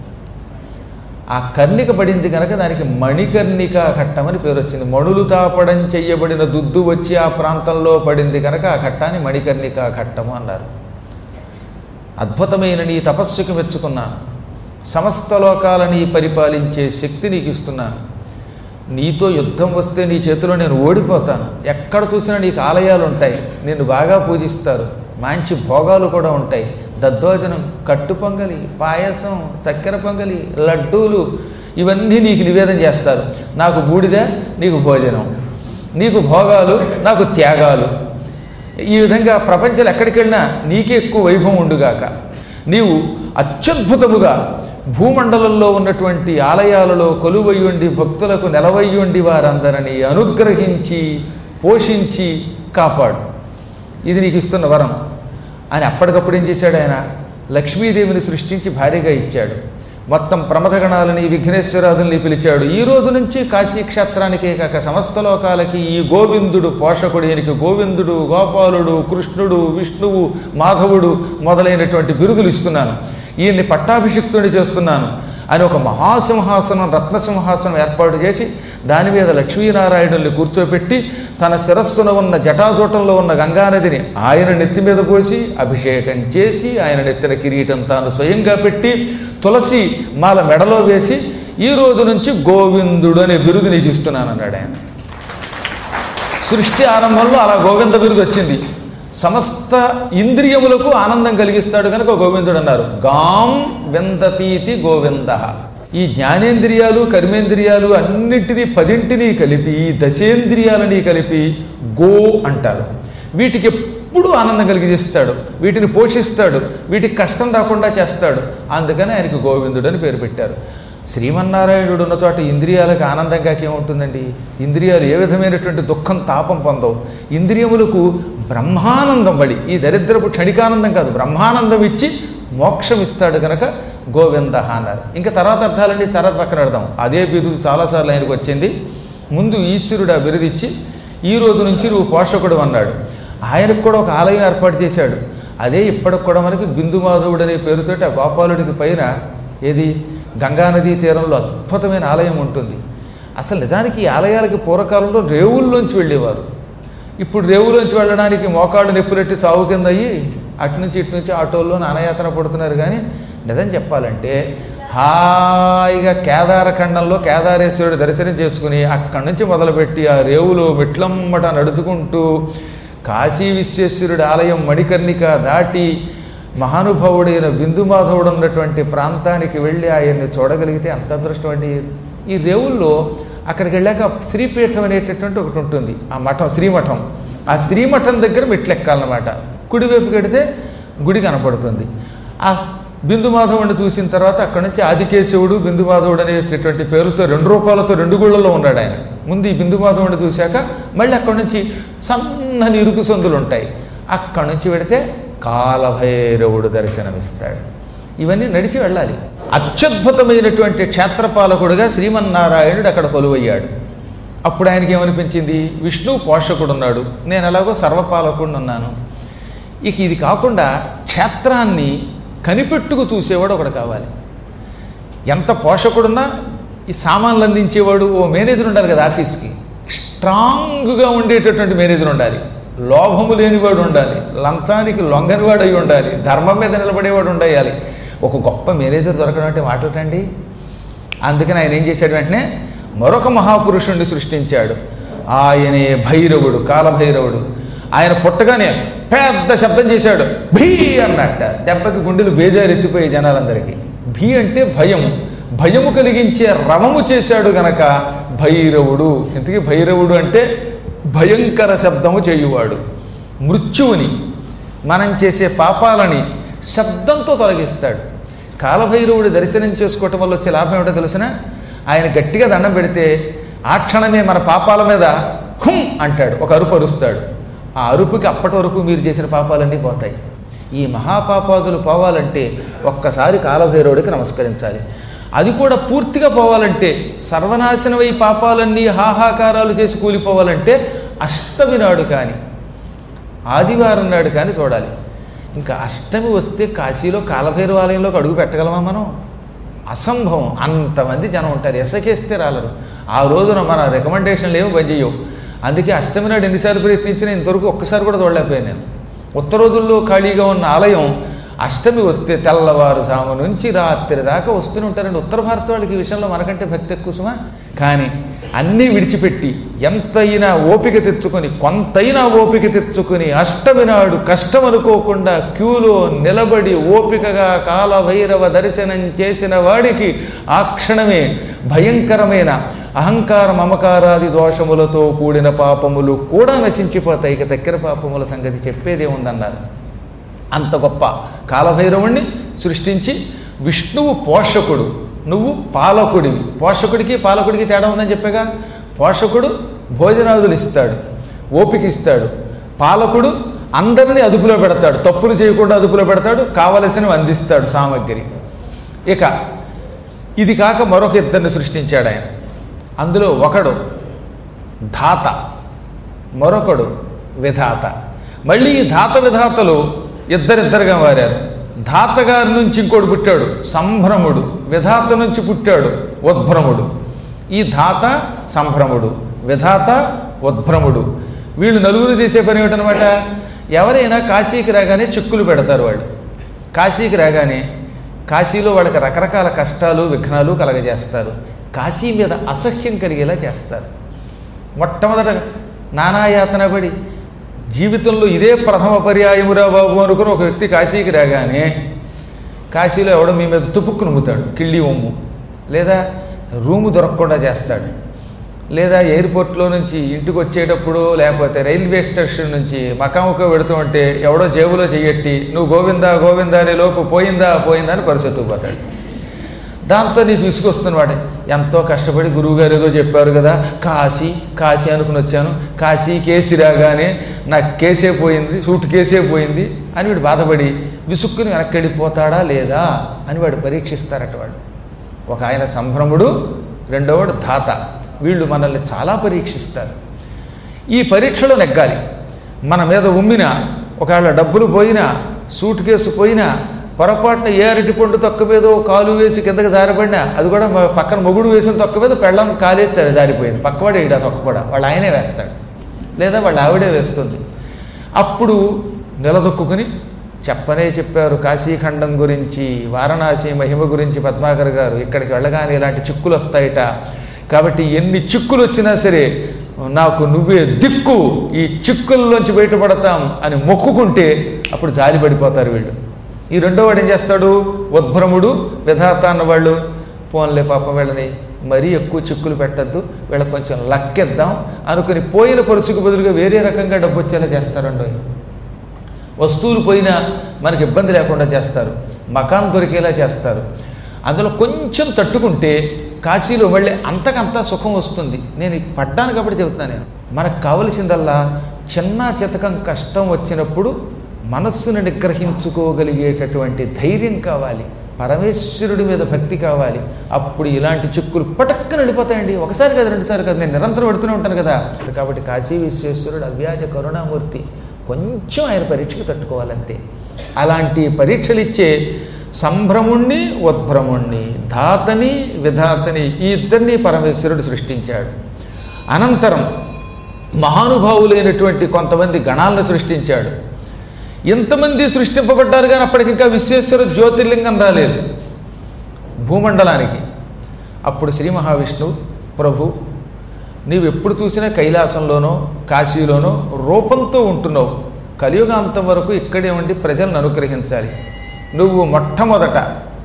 ఆ కర్ణిక పడింది కనుక దానికి మణికర్ణిక ఘట్టమని పేరు వచ్చింది మణులు తాపడం చెయ్యబడిన దుద్దు వచ్చి ఆ ప్రాంతంలో పడింది కనుక ఆ ఘట్టాన్ని మణికర్ణిక ఘట్టము అన్నారు అద్భుతమైన నీ తపస్సుకి మెచ్చుకున్నాను సమస్త లోకాలని పరిపాలించే శక్తి నీకు ఇస్తున్నాను నీతో యుద్ధం వస్తే నీ చేతిలో నేను ఓడిపోతాను ఎక్కడ చూసినా నీకు ఆలయాలు ఉంటాయి నిన్ను బాగా పూజిస్తారు మంచి భోగాలు కూడా ఉంటాయి దద్దోజనం కట్టు పొంగలి పాయసం చక్కెర పొంగలి లడ్డూలు ఇవన్నీ నీకు నివేదన చేస్తారు నాకు బూడిద నీకు భోజనం నీకు భోగాలు నాకు త్యాగాలు ఈ విధంగా ప్రపంచంలో ఎక్కడికి వెళ్ళినా నీకే ఎక్కువ వైభవం ఉండుగాక నీవు అత్యద్భుతముగా భూమండలంలో ఉన్నటువంటి ఆలయాలలో కొలువయ్యుండి భక్తులకు నెలవయ్యుండి వారందరినీ అనుగ్రహించి పోషించి కాపాడు ఇది నీకు ఇస్తున్న వరం అని అప్పటికప్పుడు ఏం చేశాడు ఆయన లక్ష్మీదేవిని సృష్టించి భార్యగా ఇచ్చాడు మొత్తం ప్రమథగణాలని విఘ్నేశ్వరాదుల్ని పిలిచాడు ఈ రోజు నుంచి కాశీ క్షేత్రానికే కాక సమస్త లోకాలకి ఈ గోవిందుడు పోషకుడు ఈయనకి గోవిందుడు గోపాలుడు కృష్ణుడు విష్ణువు మాధవుడు మొదలైనటువంటి బిరుదులు ఇస్తున్నాను ఈయన్ని పట్టాభిషిక్తుని చేస్తున్నాను అని ఒక మహాసింహాసనం రత్నసింహాసనం ఏర్పాటు చేసి దాని మీద లక్ష్మీనారాయణుల్ని కూర్చోపెట్టి తన శిరస్సున ఉన్న జటాజూటంలో ఉన్న గంగానదిని ఆయన నెత్తి మీద పోసి అభిషేకం చేసి ఆయన నెత్తిన కిరీటం తాను స్వయంగా పెట్టి తులసి మాల మెడలో వేసి ఈ రోజు నుంచి గోవిందుడు అనే బిరుదు నీకు ఇస్తున్నాను అన్నాడు ఆయన సృష్టి ఆరంభంలో అలా గోవింద బిరుదు వచ్చింది సమస్త ఇంద్రియములకు ఆనందం కలిగిస్తాడు కనుక గోవిందుడు అన్నారు గాం వెందతీతి గోవింద ఈ జ్ఞానేంద్రియాలు కర్మేంద్రియాలు అన్నింటినీ పదింటిని కలిపి ఈ దశేంద్రియాలని కలిపి గో అంటారు వీటికి ఎప్పుడు ఆనందం కలిగిస్తాడు వీటిని పోషిస్తాడు వీటికి కష్టం రాకుండా చేస్తాడు అందుకని ఆయనకి గోవిందుడు అని పేరు పెట్టారు శ్రీమన్నారాయణుడు ఉన్న చోట ఇంద్రియాలకు ఆనందంగా ఏముంటుందండి ఇంద్రియాలు ఏ విధమైనటువంటి దుఃఖం తాపం పొందవు ఇంద్రియములకు బ్రహ్మానందం వడి ఈ దరిద్రపు క్షణికానందం కాదు బ్రహ్మానందం ఇచ్చి మోక్షం ఇస్తాడు కనుక గోవింద అన్నారు ఇంకా తర్వాత అర్థాలండి తర్వాత పక్కన పెడదాం అదే బిరుదు చాలాసార్లు ఆయనకు వచ్చింది ముందు ఈశ్వరుడు ఆ బిరుదిచ్చి ఈ రోజు నుంచి నువ్వు పోషకుడు అన్నాడు ఆయనకు కూడా ఒక ఆలయం ఏర్పాటు చేశాడు అదే ఇప్పటికి కూడా మనకి బిందు మాధవుడు అనే పేరుతోటి ఆ గోపాలుడికి పైన ఏది గంగానదీ తీరంలో అద్భుతమైన ఆలయం ఉంటుంది అసలు నిజానికి ఈ ఆలయాలకి పూర్వకాలంలో రేవుల్లోంచి వెళ్ళేవారు ఇప్పుడు రేవులోంచి వెళ్ళడానికి మోకాళ్ళు నొప్పులెట్టి సాగు కింద అయ్యి అటు నుంచి ఇటు నుంచి ఆటోల్లో నానయాతన పడుతున్నారు కానీ నిజం చెప్పాలంటే హాయిగా కేదారఖండంలో కేదారేశ్వరుడు దర్శనం చేసుకుని అక్కడి నుంచి మొదలుపెట్టి ఆ రేవులో మెట్లమ్మట నడుచుకుంటూ కాశీ విశ్వేశ్వరుడి ఆలయం మణికర్ణిక దాటి మహానుభావుడైన బిందుమాధవుడు ఉన్నటువంటి ప్రాంతానికి వెళ్ళి ఆయన్ని చూడగలిగితే అంత అదృష్టం అండి ఈ రేవుల్లో అక్కడికి వెళ్ళాక శ్రీపీఠం అనేటటువంటి ఒకటి ఉంటుంది ఆ మఠం శ్రీమఠం ఆ శ్రీమఠం దగ్గర మెట్లు ఎక్కాలన్నమాట కుడివైపు కడితే గుడి కనపడుతుంది ఆ బిందుమాధవుడిని చూసిన తర్వాత అక్కడి నుంచి ఆదికేశవుడు బిందుమాధవుడు అనేటటువంటి పేరుతో రెండు రూపాయలతో రెండు గుళ్ళల్లో ఉన్నాడు ఆయన ముందు ఈ బిందుమాధవుడిని చూశాక మళ్ళీ అక్కడి నుంచి సన్నని ఇరుకు సందులు ఉంటాయి అక్కడి నుంచి వెడితే కాలభైరవుడు దర్శనమిస్తాడు ఇవన్నీ నడిచి వెళ్ళాలి అత్యద్భుతమైనటువంటి క్షేత్రపాలకుడుగా శ్రీమన్నారాయణుడు అక్కడ కొలువయ్యాడు అప్పుడు ఆయనకి ఏమనిపించింది విష్ణు పోషకుడు ఉన్నాడు నేను ఎలాగో సర్వపాలకుడు ఉన్నాను ఇక ఇది కాకుండా క్షేత్రాన్ని కనిపెట్టుకు చూసేవాడు ఒకడు కావాలి ఎంత పోషకుడున్నా ఈ సామాన్లు అందించేవాడు ఓ మేనేజర్ ఉండాలి కదా ఆఫీస్కి స్ట్రాంగ్గా ఉండేటటువంటి మేనేజర్ ఉండాలి లోభము లేనివాడు ఉండాలి లంచానికి లొంగనివాడు అయి ఉండాలి ధర్మం మీద నిలబడేవాడు ఉండాలి ఒక గొప్ప మేనేజర్ దొరకడం అంటే మాటలండి అందుకని ఆయన ఏం చేశాడు వెంటనే మరొక మహాపురుషుణ్ణి సృష్టించాడు ఆయనే భైరవుడు కాలభైరవుడు ఆయన పుట్టగానే పెద్ద శబ్దం చేశాడు భీ అన్నట్ట దెబ్బకి గుండెలు బేజారెత్తిపోయి జనాలందరికీ భీ అంటే భయము భయము కలిగించే రవము చేశాడు గనక భైరవుడు ఇంతకీ భైరవుడు అంటే భయంకర శబ్దము చేయువాడు మృత్యువుని మనం చేసే పాపాలని శబ్దంతో తొలగిస్తాడు కాలభైరవుడి దర్శనం చేసుకోవటం వల్ల వచ్చే లాభం ఏమిటో తెలిసిన ఆయన గట్టిగా దండం పెడితే ఆ క్షణమే మన పాపాల మీద హుం అంటాడు ఒక అరుపు అరుస్తాడు ఆ అరుపుకి అప్పటి వరకు మీరు చేసిన పాపాలన్నీ పోతాయి ఈ మహాపాపాదులు పోవాలంటే ఒక్కసారి కాలభైరవుడికి నమస్కరించాలి అది కూడా పూర్తిగా పోవాలంటే సర్వనాశనమై పాపాలన్నీ హాహాకారాలు చేసి కూలిపోవాలంటే అష్టమి నాడు కానీ ఆదివారం నాడు కానీ చూడాలి ఇంకా అష్టమి వస్తే కాశీలో కాలభైరవ ఆలయంలోకి అడుగు పెట్టగలమా మనం అసంభవం అంతమంది జనం ఉంటారు ఎసకేస్తే రాలరు ఆ రోజున మన రికమెండేషన్లు ఏమి పనిచేయవు అందుకే అష్టమి నాడు ఎన్నిసార్లు ప్రయత్నించినా ఇంతవరకు ఒక్కసారి కూడా చూడలేకపోయాను నేను ఉత్త రోజుల్లో ఖాళీగా ఉన్న ఆలయం అష్టమి వస్తే తెల్లవారుజాము నుంచి రాత్రి దాకా వస్తూనే ఉంటారండి ఉత్తర భారత వాళ్ళకి ఈ విషయంలో మనకంటే భక్తి ఎక్కువ సుమా కానీ అన్నీ విడిచిపెట్టి ఎంతైనా ఓపిక తెచ్చుకొని కొంతైనా ఓపిక తెచ్చుకొని అష్టమి నాడు కష్టం అనుకోకుండా క్యూలో నిలబడి ఓపికగా కాలభైరవ దర్శనం చేసిన వాడికి ఆ క్షణమే భయంకరమైన అహంకార మమకారాది దోషములతో కూడిన పాపములు కూడా నశించిపోతాయి ఇక దగ్గర పాపముల సంగతి చెప్పేదే ఉందన్నారు అంత గొప్ప కాలభైరవుణ్ణి సృష్టించి విష్ణువు పోషకుడు నువ్వు పాలకుడివి పోషకుడికి పాలకుడికి తేడా ఉందని చెప్పాగా పోషకుడు భోజనాదులు ఇస్తాడు ఓపిక ఇస్తాడు పాలకుడు అందరినీ అదుపులో పెడతాడు తప్పులు చేయకుండా అదుపులో పెడతాడు కావలసినవి అందిస్తాడు సామగ్రి ఇక ఇది కాక మరొక ఇద్దరిని సృష్టించాడు ఆయన అందులో ఒకడు ధాత మరొకడు విధాత మళ్ళీ ఈ ధాత విధాతలు ఇద్దరిద్దరుగా మారారు ధాతగారి నుంచి ఇంకోటి పుట్టాడు సంభ్రముడు విధాత నుంచి పుట్టాడు ఉద్భ్రముడు ఈ ధాత సంభ్రముడు విధాత ఉద్భ్రముడు వీళ్ళు నలుగురు చేసే పని ఏమిటనమాట ఎవరైనా కాశీకి రాగానే చిక్కులు పెడతారు వాళ్ళు కాశీకి రాగానే కాశీలో వాళ్ళకి రకరకాల కష్టాలు విఘ్నాలు కలగజేస్తారు కాశీ మీద అసహ్యం కలిగేలా చేస్తారు మొట్టమొదట నానాయాతన పడి జీవితంలో ఇదే ప్రథమ పర్యాయమురా బాబు అనుకుని ఒక వ్యక్తి కాశీకి రాగానే కాశీలో ఎవడో మీ మీద తుపుక్కు నమ్ముతాడు కిళ్ళి ఒమ్ము లేదా రూము దొరకకుండా చేస్తాడు లేదా ఎయిర్పోర్ట్లో నుంచి ఇంటికి వచ్చేటప్పుడు లేకపోతే రైల్వే స్టేషన్ నుంచి మకాముకో పెడుతూ ఉంటే ఎవడో జేబులో చెయ్యట్టి నువ్వు గోవిందా గోవిందా అనే లోపు పోయిందా పోయిందా అని పరిసెత్తుకుపోతాడు దాంతో నీకు విసుగొస్తున్నవాడే ఎంతో కష్టపడి గురువుగారు ఏదో చెప్పారు కదా కాశీ కాశీ అనుకుని వచ్చాను కాశీ కేసి రాగానే నాకు కేసే పోయింది సూట్ కేసే పోయింది అని వీడు బాధపడి విసుక్కుని వెనక్కి వెళ్ళిపోతాడా లేదా అని వాడు పరీక్షిస్తారట వాడు ఒక ఆయన సంభ్రముడు రెండోవాడు ధాత వీళ్ళు మనల్ని చాలా పరీక్షిస్తారు ఈ పరీక్షలో నెగ్గాలి మన మీద ఉమ్మిన ఒకవేళ డబ్బులు పోయినా సూట్ కేసు పోయినా పొరపాటున ఏ అరటి పండు తొక్క మీద కాలు వేసి కిందకి జారబడినా అది కూడా మా పక్కన మొగుడు వేసిన తొక్క మీద పెళ్ళం కాలేసి జారిపోయింది పక్కవాడే ఇడా తొక్క కూడా వాళ్ళు ఆయనే వేస్తాడు లేదా వాళ్ళ ఆవిడే వేస్తుంది అప్పుడు నిలదొక్కుని చెప్పనే చెప్పారు కాశీఖండం గురించి వారణాసి మహిమ గురించి పద్మాకర్ గారు ఇక్కడికి వెళ్ళగానే ఇలాంటి చిక్కులు వస్తాయిట కాబట్టి ఎన్ని చిక్కులు వచ్చినా సరే నాకు నువ్వే దిక్కు ఈ చిక్కుల్లోంచి బయటపడతాం అని మొక్కుకుంటే అప్పుడు జాలి పడిపోతారు వీళ్ళు ఈ రెండో వాడు ఏం చేస్తాడు ఉద్భ్రముడు విధాత అన్నవాళ్ళు పోన్లే పాపం వీళ్ళని మరీ ఎక్కువ చిక్కులు పెట్టద్దు వీళ్ళకి కొంచెం లక్కిద్దాం అనుకుని పోయిన పరుసుకు బదులుగా వేరే రకంగా డబ్బు వచ్చేలా చేస్తారండో వస్తువులు పోయినా మనకి ఇబ్బంది లేకుండా చేస్తారు మకాన్ దొరికేలా చేస్తారు అందులో కొంచెం తట్టుకుంటే కాశీలో మళ్ళీ అంతకంతా సుఖం వస్తుంది నేను ఈ పడ్డాను కాబట్టి చెబుతున్నాను నేను మనకు కావలసిందల్లా చిన్న చితకం కష్టం వచ్చినప్పుడు మనస్సును నిగ్రహించుకోగలిగేటటువంటి ధైర్యం కావాలి పరమేశ్వరుడి మీద భక్తి కావాలి అప్పుడు ఇలాంటి చిక్కులు పటక్కన వెళ్ళిపోతాయండి ఒకసారి కదా రెండుసారి కదా నేను నిరంతరం పెడుతూనే ఉంటాను కదా కాబట్టి కాశీ విశ్వేశ్వరుడు అవ్యాజ కరుణామూర్తి కొంచెం ఆయన పరీక్షకు తట్టుకోవాలంతే అలాంటి పరీక్షలు ఇచ్చే సంభ్రముణ్ణి ఉద్భ్రముణ్ణి ధాతని విధాతని ఈ ఇద్దరిని పరమేశ్వరుడు సృష్టించాడు అనంతరం మహానుభావులైనటువంటి కొంతమంది గణాలను సృష్టించాడు ఎంతమంది సృష్టింపబడ్డారు కానీ అప్పటికి ఇంకా విశ్వేశ్వర జ్యోతిర్లింగం రాలేదు భూమండలానికి అప్పుడు శ్రీ మహావిష్ణువు ప్రభు నీవు ఎప్పుడు చూసినా కైలాసంలోనో కాశీలోనో రూపంతో ఉంటున్నావు కలియుగాంతం వరకు ఇక్కడే ఉండి ప్రజలను అనుగ్రహించాలి నువ్వు మొట్టమొదట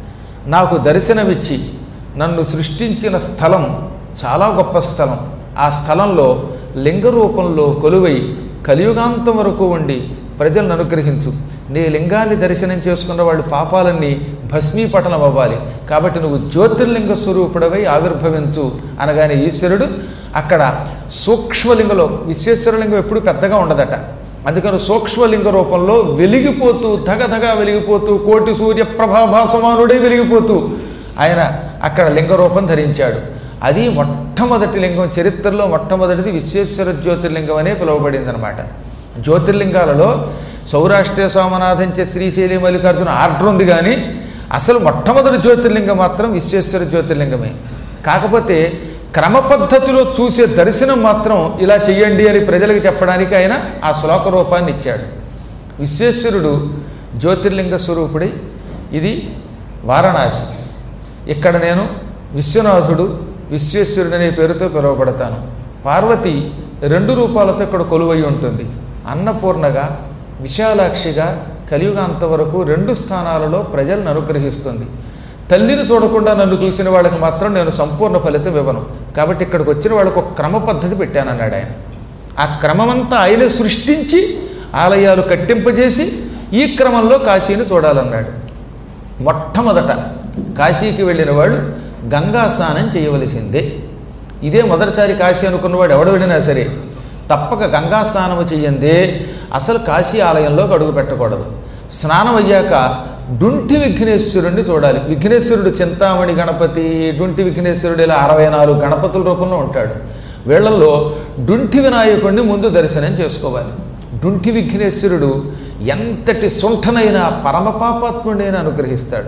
నాకు దర్శనమిచ్చి నన్ను సృష్టించిన స్థలం చాలా గొప్ప స్థలం ఆ స్థలంలో లింగ రూపంలో కొలువై కలియుగాంతం వరకు ఉండి ప్రజలను అనుగ్రహించు నీ లింగాన్ని దర్శనం చేసుకున్న వాళ్ళు పాపాలన్నీ భస్మీపటనం అవ్వాలి కాబట్టి నువ్వు జ్యోతిర్లింగ స్వరూపుడవై ఆవిర్భవించు అనగానే ఈశ్వరుడు అక్కడ సూక్ష్మలింగలో విశ్వేశ్వరలింగం ఎప్పుడు పెద్దగా ఉండదట అందుకని సూక్ష్మలింగ రూపంలో వెలిగిపోతూ ధగధగా వెలిగిపోతూ కోటి సూర్య ప్రభాభాసమానుడై వెలిగిపోతూ ఆయన అక్కడ లింగ రూపం ధరించాడు అది మొట్టమొదటి లింగం చరిత్రలో మొట్టమొదటిది విశ్వేశ్వర జ్యోతిర్లింగం అనే పిలువబడింది జ్యోతిర్లింగాలలో సౌరాష్ట్ర సోమనాథంచే శ్రీశైలి మల్లికార్జున ఆర్డర్ ఉంది కానీ అసలు మొట్టమొదటి జ్యోతిర్లింగం మాత్రం విశ్వేశ్వర జ్యోతిర్లింగమే కాకపోతే క్రమ పద్ధతిలో చూసే దర్శనం మాత్రం ఇలా చెయ్యండి అని ప్రజలకు చెప్పడానికి ఆయన ఆ శ్లోక రూపాన్ని ఇచ్చాడు విశ్వేశ్వరుడు జ్యోతిర్లింగ స్వరూపుడై ఇది వారణాసి ఇక్కడ నేను విశ్వనాథుడు విశ్వేశ్వరుడు అనే పేరుతో పిలువబడతాను పార్వతి రెండు రూపాలతో ఇక్కడ కొలువై ఉంటుంది అన్నపూర్ణగా విశాలాక్షిగా కలియుగాంత వరకు రెండు స్థానాలలో ప్రజలను అనుగ్రహిస్తుంది తల్లిని చూడకుండా నన్ను చూసిన వాళ్ళకి మాత్రం నేను సంపూర్ణ ఫలితం ఇవ్వను కాబట్టి ఇక్కడికి వచ్చిన వాళ్ళకు ఒక క్రమ పద్ధతి పెట్టానన్నాడు ఆయన ఆ క్రమమంతా ఆయనే సృష్టించి ఆలయాలు కట్టింపజేసి ఈ క్రమంలో కాశీని చూడాలన్నాడు మొట్టమొదట కాశీకి వెళ్ళిన వాడు గంగా స్నానం చేయవలసిందే ఇదే మొదటిసారి కాశీ అనుకున్నవాడు ఎవడు వెళ్ళినా సరే తప్పక గంగా స్నానము చెయ్యందే అసలు కాశీ ఆలయంలోకి అడుగు పెట్టకూడదు స్నానం అయ్యాక డుంటి విఘ్నేశ్వరుణ్ణి చూడాలి విఘ్నేశ్వరుడు చింతామణి గణపతి డుంటి విఘ్నేశ్వరుడు ఇలా అరవై నాలుగు గణపతుల రూపంలో ఉంటాడు వీళ్ళల్లో డుంటి వినాయకుడిని ముందు దర్శనం చేసుకోవాలి డుంటి విఘ్నేశ్వరుడు ఎంతటి సుంఠనైన పరమపాపాత్ముడైన అనుగ్రహిస్తాడు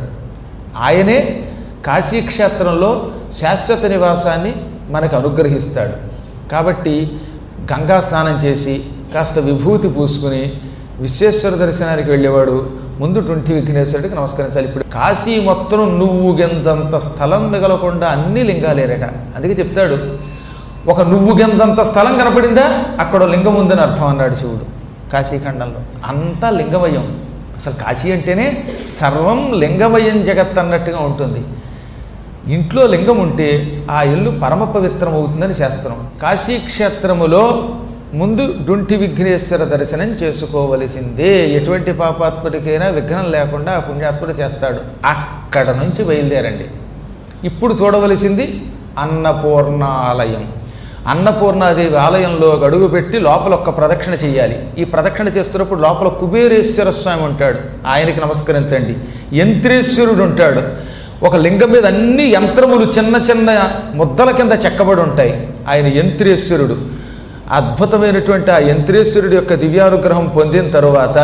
ఆయనే కాశీక్షేత్రంలో శాశ్వత నివాసాన్ని మనకు అనుగ్రహిస్తాడు కాబట్టి గంగా స్నానం చేసి కాస్త విభూతి పూసుకుని విశ్వేశ్వర దర్శనానికి వెళ్ళేవాడు ముందు ట్వంటీ విఘ్నేశ్వరుడికి నమస్కరించాలి ఇప్పుడు కాశీ మొత్తం నువ్వు గెంతంత స్థలం మిగలకుండా అన్ని లింగాలేరట అందుకే చెప్తాడు ఒక నువ్వు గెంతంత స్థలం కనపడిందా అక్కడ లింగం ఉందని అర్థం అన్నాడు శివుడు కాశీఖండంలో అంతా లింగమయం అసలు కాశీ అంటేనే సర్వం లింగమయం జగత్ అన్నట్టుగా ఉంటుంది ఇంట్లో లింగం ఉంటే ఆ ఇల్లు పరమ పవిత్రం అవుతుందని శాస్త్రం కాశీ క్షేత్రములో ముందు డుంటి విఘ్నేశ్వర దర్శనం చేసుకోవలసిందే ఎటువంటి పాపాత్ముడికైనా విఘ్నం లేకుండా ఆ పుణ్యాత్ముడు చేస్తాడు అక్కడ నుంచి బయలుదేరండి ఇప్పుడు చూడవలసింది అన్నపూర్ణాలయం అన్నపూర్ణాదేవి ఆలయంలో గడుగు పెట్టి లోపల ఒక్క ప్రదక్షిణ చేయాలి ఈ ప్రదక్షిణ చేస్తున్నప్పుడు లోపల కుబేరేశ్వర స్వామి ఉంటాడు ఆయనకి నమస్కరించండి యంత్రేశ్వరుడు ఉంటాడు ఒక లింగం మీద అన్ని యంత్రములు చిన్న చిన్న ముద్దల కింద చెక్కబడి ఉంటాయి ఆయన యంత్రేశ్వరుడు అద్భుతమైనటువంటి ఆ యంత్రేశ్వరుడి యొక్క దివ్యానుగ్రహం పొందిన తరువాత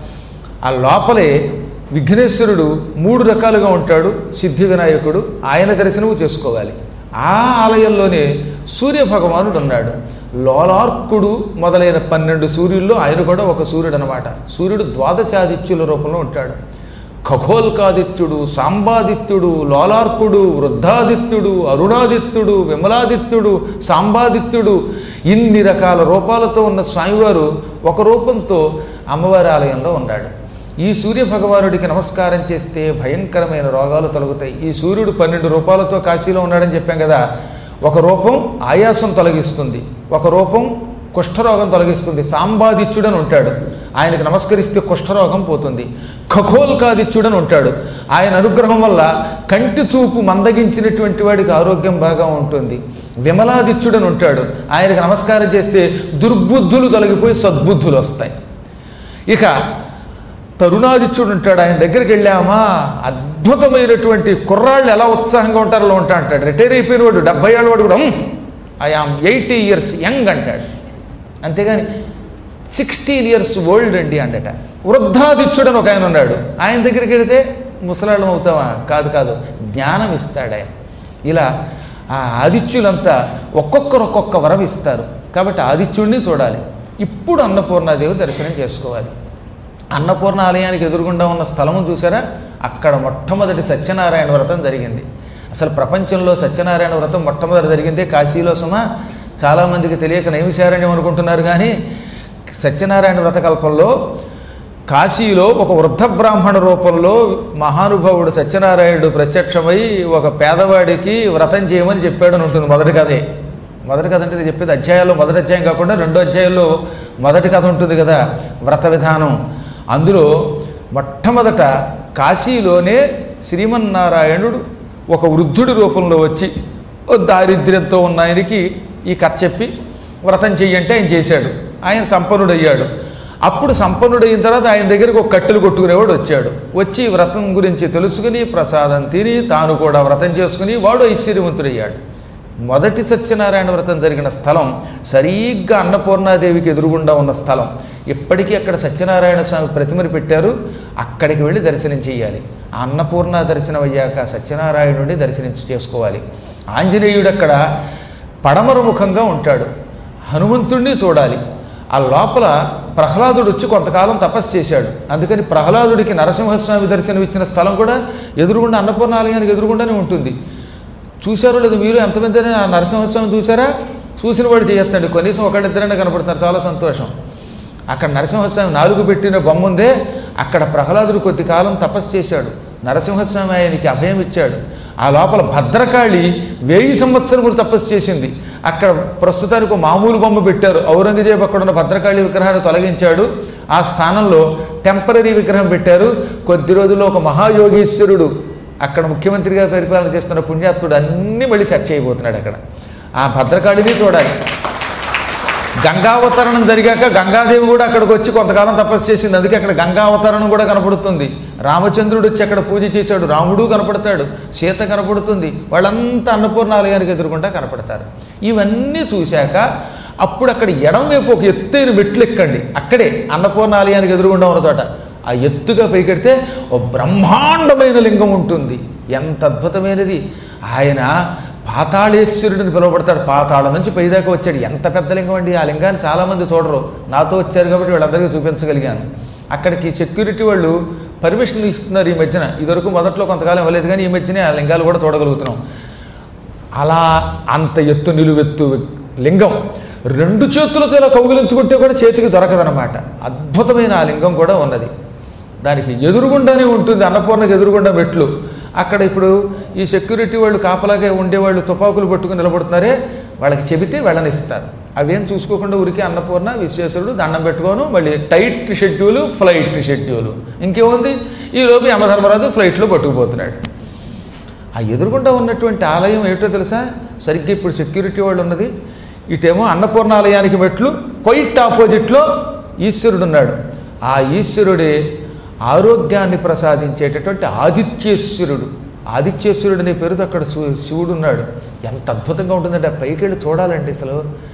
ఆ లోపలే విఘ్నేశ్వరుడు మూడు రకాలుగా ఉంటాడు సిద్ధి వినాయకుడు ఆయన దర్శనము చేసుకోవాలి ఆ ఆలయంలోనే సూర్య భగవానుడు ఉన్నాడు లోలార్కుడు మొదలైన పన్నెండు సూర్యుల్లో ఆయన కూడా ఒక సూర్యుడు అనమాట సూర్యుడు ద్వాదశాదిత్యుల రూపంలో ఉంటాడు ఖగోల్కాదిత్యుడు సాంబాదిత్యుడు లోలార్కుడు వృద్ధాదిత్యుడు అరుణాదిత్యుడు విమలాదిత్యుడు సాంబాదిత్యుడు ఇన్ని రకాల రూపాలతో ఉన్న స్వామివారు ఒక రూపంతో అమ్మవారి ఆలయంలో ఉన్నాడు ఈ సూర్య భగవానుడికి నమస్కారం చేస్తే భయంకరమైన రోగాలు తొలగుతాయి ఈ సూర్యుడు పన్నెండు రూపాలతో కాశీలో ఉన్నాడని చెప్పాం కదా ఒక రూపం ఆయాసం తొలగిస్తుంది ఒక రూపం కుష్ఠరోగం తొలగిస్తుంది సాంబాదిత్యుడని ఉంటాడు ఆయనకు నమస్కరిస్తే కుష్ఠరోగం పోతుంది ఖగోల్కాదిత్యుడని ఉంటాడు ఆయన అనుగ్రహం వల్ల కంటి చూపు మందగించినటువంటి వాడికి ఆరోగ్యం బాగా ఉంటుంది విమలాదిత్యుడని ఉంటాడు ఆయనకు నమస్కారం చేస్తే దుర్బుద్ధులు తొలగిపోయి సద్బుద్ధులు వస్తాయి ఇక తరుణాదిత్యుడు ఉంటాడు ఆయన దగ్గరికి వెళ్ళామా అద్భుతమైనటువంటి కుర్రాళ్ళు ఎలా ఉత్సాహంగా ఉంటారో అలా ఉంటా అంటాడు రిటైర్ అయిపోయిన వాడు డెబ్బై ఏళ్ళ వాడు కూడా I am eighty years young అంటాడు అంతేగాని సిక్స్టీన్ ఇయర్స్ ఓల్డ్ అండి అంటట వృద్ధాదిత్యుడు అని ఒక ఆయన ఉన్నాడు ఆయన దగ్గరికి వెళితే ముసలాళ్ళం అవుతావా కాదు కాదు జ్ఞానం ఇస్తాడు ఆయన ఇలా ఆ ఆదిత్యులంతా ఒక్కొక్కరు ఒక్కొక్క వరం ఇస్తారు కాబట్టి ఆదిత్యుడిని చూడాలి ఇప్పుడు అన్నపూర్ణాదేవి దర్శనం చేసుకోవాలి అన్నపూర్ణ ఆలయానికి ఎదురుగుండా ఉన్న స్థలము చూసారా అక్కడ మొట్టమొదటి సత్యనారాయణ వ్రతం జరిగింది అసలు ప్రపంచంలో సత్యనారాయణ వ్రతం మొట్టమొదటి జరిగిందే కాశీలో సుమ చాలామందికి తెలియక నైమిశారణ్యం అనుకుంటున్నారు కానీ సత్యనారాయణ వ్రతకల్పంలో కాశీలో ఒక వృద్ధ బ్రాహ్మణ రూపంలో మహానుభావుడు సత్యనారాయణుడు ప్రత్యక్షమై ఒక పేదవాడికి వ్రతం చేయమని చెప్పాడని ఉంటుంది మొదటి కథే మొదటి కథ అంటే నేను చెప్పేది అధ్యాయాల్లో మొదటి అధ్యాయం కాకుండా రెండో అధ్యాయంలో మొదటి కథ ఉంటుంది కదా వ్రత విధానం అందులో మొట్టమొదట కాశీలోనే శ్రీమన్నారాయణుడు ఒక వృద్ధుడి రూపంలో వచ్చి ఓ దారిద్ర్యంతో ఉన్న ఆయనకి ఈ కథ చెప్పి వ్రతం చెయ్యంటే ఆయన చేశాడు ఆయన సంపన్నుడయ్యాడు అప్పుడు సంపన్నుడైన తర్వాత ఆయన దగ్గరికి ఒక కట్టెలు కొట్టుకునేవాడు వచ్చాడు వచ్చి ఈ వ్రతం గురించి తెలుసుకుని ప్రసాదం తిని తాను కూడా వ్రతం చేసుకుని వాడు ఐశ్వర్యవంతుడయ్యాడు మొదటి సత్యనారాయణ వ్రతం జరిగిన స్థలం సరిగ్గా అన్నపూర్ణాదేవికి ఎదురుగుండా ఉన్న స్థలం ఇప్పటికీ అక్కడ సత్యనారాయణ స్వామి ప్రతిమని పెట్టారు అక్కడికి వెళ్ళి దర్శనం చేయాలి ఆ అన్నపూర్ణ దర్శనం అయ్యాక సత్యనారాయణుడిని దర్శనం చేసుకోవాలి ఆంజనేయుడు అక్కడ పడమర ముఖంగా ఉంటాడు హనుమంతుడిని చూడాలి ఆ లోపల ప్రహ్లాదుడు వచ్చి కొంతకాలం తపస్సు చేశాడు అందుకని ప్రహ్లాదుడికి నరసింహస్వామి దర్శనం ఇచ్చిన స్థలం కూడా ఎదురుగుండా అన్నపూర్ణ ఆలయానికి ఎదురుగుండానే ఉంటుంది చూశారో లేదు మీరు ఎంతమంది ఆ నరసింహస్వామి చూసారా చూసిన వాడు చేయొద్దండి కనీసం ఒకళ్ళిద్దరైనా కనపడతారు చాలా సంతోషం అక్కడ నరసింహస్వామి నాలుగు పెట్టిన బొమ్మ ఉందే అక్కడ ప్రహ్లాదుడు కొద్ది కాలం తపస్సు చేశాడు నరసింహస్వామి ఆయనకి అభయం ఇచ్చాడు ఆ లోపల భద్రకాళి వెయ్యి సంవత్సరములు తపస్సు చేసింది అక్కడ ప్రస్తుతానికి ఒక మామూలు బొమ్మ పెట్టారు ఔరంగజేబు అక్కడ ఉన్న భద్రకాళి విగ్రహాన్ని తొలగించాడు ఆ స్థానంలో టెంపరీ విగ్రహం పెట్టారు కొద్ది రోజుల్లో ఒక మహాయోగీశ్వరుడు అక్కడ ముఖ్యమంత్రిగా పరిపాలన చేస్తున్న పుణ్యాత్ముడు అన్నీ మళ్ళీ సెట్ చేయబోతున్నాడు అక్కడ ఆ భద్రకాళిని చూడాలి గంగావతరణం జరిగాక గంగాదేవి కూడా అక్కడికి వచ్చి కొంతకాలం తపస్సు చేసింది అందుకే అక్కడ గంగావతరణం కూడా కనపడుతుంది రామచంద్రుడు వచ్చి అక్కడ పూజ చేశాడు రాముడు కనపడతాడు సీత కనపడుతుంది వాళ్ళంతా అన్నపూర్ణ ఆలయానికి ఎదురుకుంటా కనపడతారు ఇవన్నీ చూశాక అప్పుడు అక్కడ ఎడం వైపు ఒక ఎత్తైన మెట్లు ఎక్కండి అక్కడే అన్నపూర్ణ ఆలయానికి ఎదురుగుండా ఉన్న చోట ఆ ఎత్తుగా పైకెడితే ఓ బ్రహ్మాండమైన లింగం ఉంటుంది ఎంత అద్భుతమైనది ఆయన పాతాళేశ్వరుడిని పిలువబడతాడు పాతాళం నుంచి పైదాకా వచ్చాడు ఎంత పెద్ద లింగం అండి ఆ లింగాన్ని చాలామంది చూడరు నాతో వచ్చారు కాబట్టి వీళ్ళందరికీ చూపించగలిగాను అక్కడికి సెక్యూరిటీ వాళ్ళు పర్మిషన్ ఇస్తున్నారు ఈ మధ్యన ఇదివరకు మొదట్లో కొంతకాలం ఇవ్వలేదు కానీ ఈ మధ్యనే ఆ లింగాలు కూడా చూడగలుగుతున్నాం అలా అంత ఎత్తు నిలువెత్తు లింగం రెండు చేతులతో ఇలా కౌగిలించుకుంటే కూడా చేతికి దొరకదనమాట అద్భుతమైన ఆ లింగం కూడా ఉన్నది దానికి ఎదురుగుండానే ఉంటుంది అన్నపూర్ణకి ఎదురుగుండా మెట్లు అక్కడ ఇప్పుడు ఈ సెక్యూరిటీ వాళ్ళు కాపలాగా ఉండేవాళ్ళు తుపాకులు పట్టుకుని నిలబడుతున్నారే వాళ్ళకి చెబితే వెళ్ళనిస్తారు అవేం చూసుకోకుండా ఊరికే అన్నపూర్ణ విశ్వేశ్వరుడు దండం పెట్టుకోను మళ్ళీ టైట్ షెడ్యూలు ఫ్లైట్ షెడ్యూలు ఇంకేముంది ఈ లోపు యమధర్మరాజు ఫ్లైట్లో పట్టుకుపోతున్నాడు ఆ ఎదురుగుండా ఉన్నటువంటి ఆలయం ఏమిటో తెలుసా సరిగ్గా ఇప్పుడు సెక్యూరిటీ వాళ్ళు ఉన్నది ఇటేమో అన్నపూర్ణ ఆలయానికి మెట్లు క్వైట్ ఆపోజిట్లో ఈశ్వరుడు ఉన్నాడు ఆ ఈశ్వరుడే ఆరోగ్యాన్ని ప్రసాదించేటటువంటి ఆదిత్యేశ్వరుడు ఆదిత్యేశ్వరుడు అనే పేరుతో అక్కడ శివు- శివుడు ఉన్నాడు ఎంత అద్భుతంగా ఉంటుందంటే ఆ పైకి వెళ్ళి చూడాలండి అసలు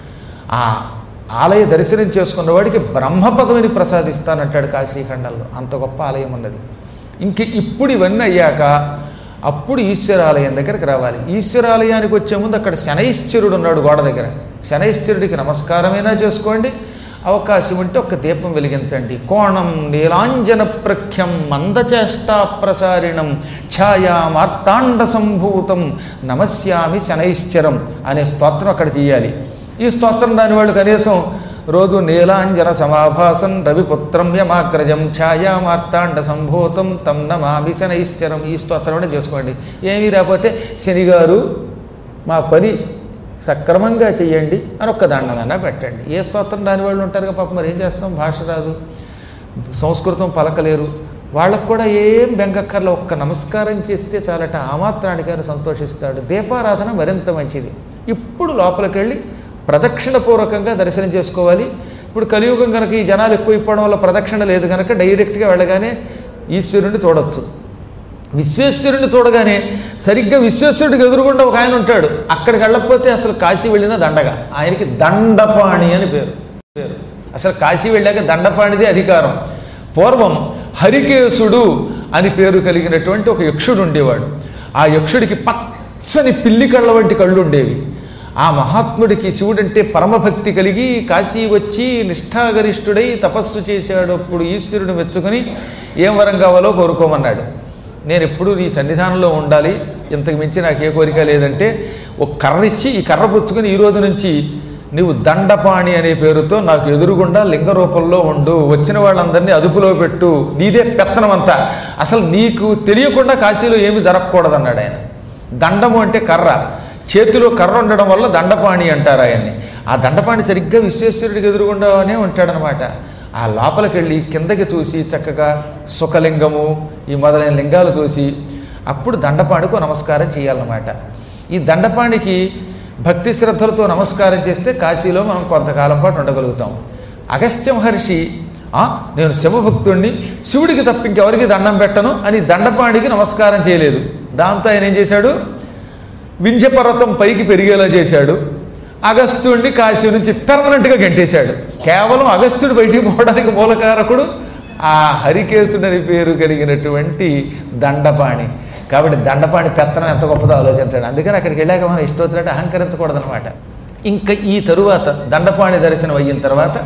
ఆ ఆలయ దర్శనం చేసుకున్న వాడికి బ్రహ్మపదవిని ప్రసాదిస్తానంటాడు కాశీఖండంలో అంత గొప్ప ఆలయం ఉన్నది ఇంక ఇప్పుడు ఇవన్నీ అయ్యాక అప్పుడు ఈశ్వరాలయం దగ్గరికి రావాలి ఈశ్వరాలయానికి వచ్చే ముందు అక్కడ శనైశ్వరుడు ఉన్నాడు గోడ దగ్గర శనైశ్వరుడికి నమస్కారమైనా చేసుకోండి అవకాశం ఉంటే ఒక దీపం వెలిగించండి కోణం నీలాంజన ప్రఖ్యం మందచేష్టా ప్రసారిణం ఛాయా మార్తాండ సంభూతం నమస్యామి శనైశ్చరం అనే స్తోత్రం అక్కడ చేయాలి ఈ స్తోత్రం దాని వాళ్ళు కనీసం రోజు నీలాంజన సమాభాసం రవిపుత్రం యమాగ్రజం ఛాయా మార్తాండ సంభూతం తం నమామి శనైశ్చరం ఈ స్తోత్రం చేసుకోండి ఏమీ రాకపోతే శనిగారు మా పని సక్రమంగా చెయ్యండి అని ఒక్క దండమైనా పెట్టండి ఏ స్తోత్రం దాని వాళ్ళు ఉంటారు కదా పాపం మరి ఏం చేస్తాం భాష రాదు సంస్కృతం పలకలేరు వాళ్ళకు కూడా ఏం బెంగక్కర్లో ఒక్క నమస్కారం చేస్తే చాలట ఆ మాత్రానికి ఆయన సంతోషిస్తాడు దీపారాధన మరింత మంచిది ఇప్పుడు లోపలికి వెళ్ళి ప్రదక్షిణపూర్వకంగా దర్శనం చేసుకోవాలి ఇప్పుడు కలియుగం కనుక ఈ జనాలు ఎక్కువైపోవడం వల్ల ప్రదక్షిణ లేదు కనుక డైరెక్ట్గా వెళ్ళగానే ఈశ్వరుణ్ణి చూడొచ్చు విశ్వేశ్వరుని చూడగానే సరిగ్గా విశ్వేశ్వరుడికి ఎదురుగుండా ఒక ఆయన ఉంటాడు అక్కడికి వెళ్ళకపోతే అసలు కాశీ వెళ్ళిన దండగా ఆయనకి దండపాణి అని పేరు పేరు అసలు కాశీ వెళ్ళాక దండపాణిదే అధికారం పూర్వం హరికేశుడు అని పేరు కలిగినటువంటి ఒక యక్షుడు ఉండేవాడు ఆ యక్షుడికి పచ్చని పిల్లి కళ్ళ వంటి కళ్ళు ఉండేవి ఆ మహాత్ముడికి శివుడంటే పరమభక్తి కలిగి కాశీ వచ్చి నిష్ఠాగరిష్ఠుడై తపస్సు చేశాడు అప్పుడు ఈశ్వరుడు మెచ్చుకొని ఏం వరం కావాలో కోరుకోమన్నాడు నేను ఎప్పుడు నీ సన్నిధానంలో ఉండాలి ఇంతకు మించి నాకు ఏ కోరిక లేదంటే ఒక కర్ర ఇచ్చి ఈ కర్ర పుచ్చుకొని ఈ రోజు నుంచి నీవు దండపాణి అనే పేరుతో నాకు ఎదురుగుండా లింగ రూపంలో ఉండు వచ్చిన వాళ్ళందరినీ అదుపులో పెట్టు నీదే పెత్తనం అంతా అసలు నీకు తెలియకుండా కాశీలో ఏమి జరగకూడదన్నాడు ఆయన దండము అంటే కర్ర చేతిలో కర్ర ఉండడం వల్ల దండపాణి అంటారు ఆయన్ని ఆ దండపాణి సరిగ్గా విశ్వేశ్వరుడికి ఎదురుగుండానే ఉంటాడనమాట ఆ లోపలికి వెళ్ళి కిందకి చూసి చక్కగా సుఖలింగము ఈ మొదలైన లింగాలు చూసి అప్పుడు దండపాణికి నమస్కారం చేయాలన్నమాట ఈ దండపాణికి భక్తి శ్రద్ధలతో నమస్కారం చేస్తే కాశీలో మనం కొంతకాలం పాటు ఉండగలుగుతాం అగస్త్య మహర్షి "ఆ, నేను శివభక్తుణ్ణి శివుడికి తప్ప ఇంకెవరికి దండం పెట్టను అని దండపాణికి నమస్కారం చేయలేదు దాంతో ఆయన ఏం చేశాడు వింధ్య పర్వతం పైకి పెరిగేలా చేశాడు అగస్త్యుడిని కాశీ నుంచి పెర్మనెంట్గా గంటేశాడు కేవలం అగస్త్యుడు బయటికి పోవడానికి మూలకారకుడు ఆ హరికేశుడు అని పేరు కలిగినటువంటి దండపాణి కాబట్టి దండపాణి పెత్తనం ఎంత గొప్పదో ఆలోచించాడు అందుకని అక్కడికి వెళ్ళాక మనం ఇష్టం వచ్చినట్టు అహంకరించకూడదనమాట ఇంకా ఈ తరువాత దండపాణి దర్శనం అయిన తర్వాత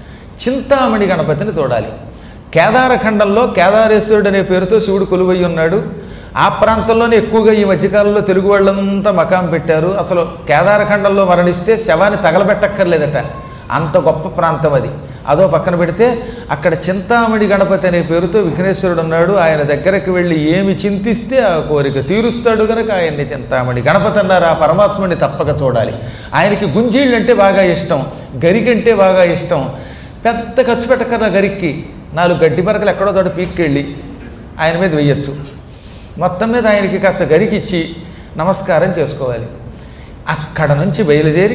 చింతామణి గణపతిని చూడాలి కేదారఖండంలో కేదారేశ్వరుడు అనే పేరుతో శివుడు కొలువై ఉన్నాడు ఆ ప్రాంతంలోనే ఎక్కువగా ఈ మధ్యకాలంలో తెలుగు వాళ్ళంతా మకాం పెట్టారు అసలు కేదారఖండంలో మరణిస్తే శవాన్ని తగలబెట్టక్కర్లేదట అంత గొప్ప ప్రాంతం అది అదో పక్కన పెడితే అక్కడ చింతామణి గణపతి అనే పేరుతో విఘ్నేశ్వరుడు ఉన్నాడు ఆయన దగ్గరికి వెళ్ళి ఏమి చింతిస్తే ఆ కోరిక తీరుస్తాడు కనుక ఆయన్ని చింతామణి గణపతి అన్నారు ఆ పరమాత్ముడిని తప్పక చూడాలి ఆయనకి గుంజీళ్ళు అంటే బాగా ఇష్టం గరికంటే బాగా ఇష్టం పెద్ద ఖర్చు పెట్టకర్రా గరికి నాలుగు గడ్డి పరకలు ఎక్కడో తోట పీక్కెళ్ళి ఆయన మీద వెయ్యొచ్చు మొత్తం మీద ఆయనకి కాస్త గరికిచ్చి నమస్కారం చేసుకోవాలి అక్కడ నుంచి బయలుదేరి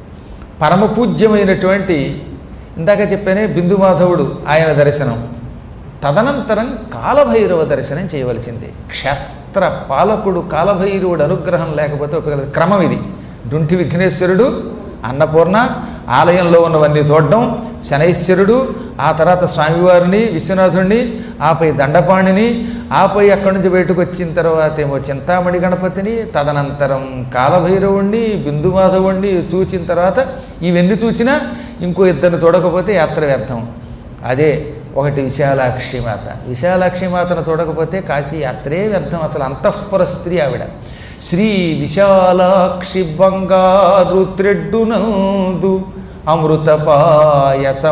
పరమ పూజ్యమైనటువంటి ఇందాక చెప్పానే బిందు మాధవుడు ఆయన దర్శనం తదనంతరం కాలభైరవ దర్శనం చేయవలసిందే క్షేత్ర పాలకుడు కాలభైరవుడు అనుగ్రహం లేకపోతే ఉపయోగ క్రమం ఇది డుంటి విఘ్నేశ్వరుడు అన్నపూర్ణ ఆలయంలో ఉన్నవన్నీ చూడడం శనైశ్వరుడు ఆ తర్వాత స్వామివారిని విశ్వనాథుడిని ఆపై దండపాణిని ఆపై అక్కడి నుంచి బయటకు వచ్చిన తర్వాత ఏమో చింతామణి గణపతిని తదనంతరం కాలభైరవుణ్ణి బిందుమాధవుణ్ణి చూచిన తర్వాత ఇవన్నీ చూచినా ఇంకో ఇద్దరిని చూడకపోతే యాత్ర వ్యర్థం అదే ఒకటి విశాలాక్షి మాత విశాలాక్షి మాతను చూడకపోతే కాశీ యాత్రే వ్యర్థం అసలు అంతఃపుర స్త్రీ ఆవిడ శ్రీ విశాలాక్షి బంగారు త్రెడ్డునందు అమృతపాయస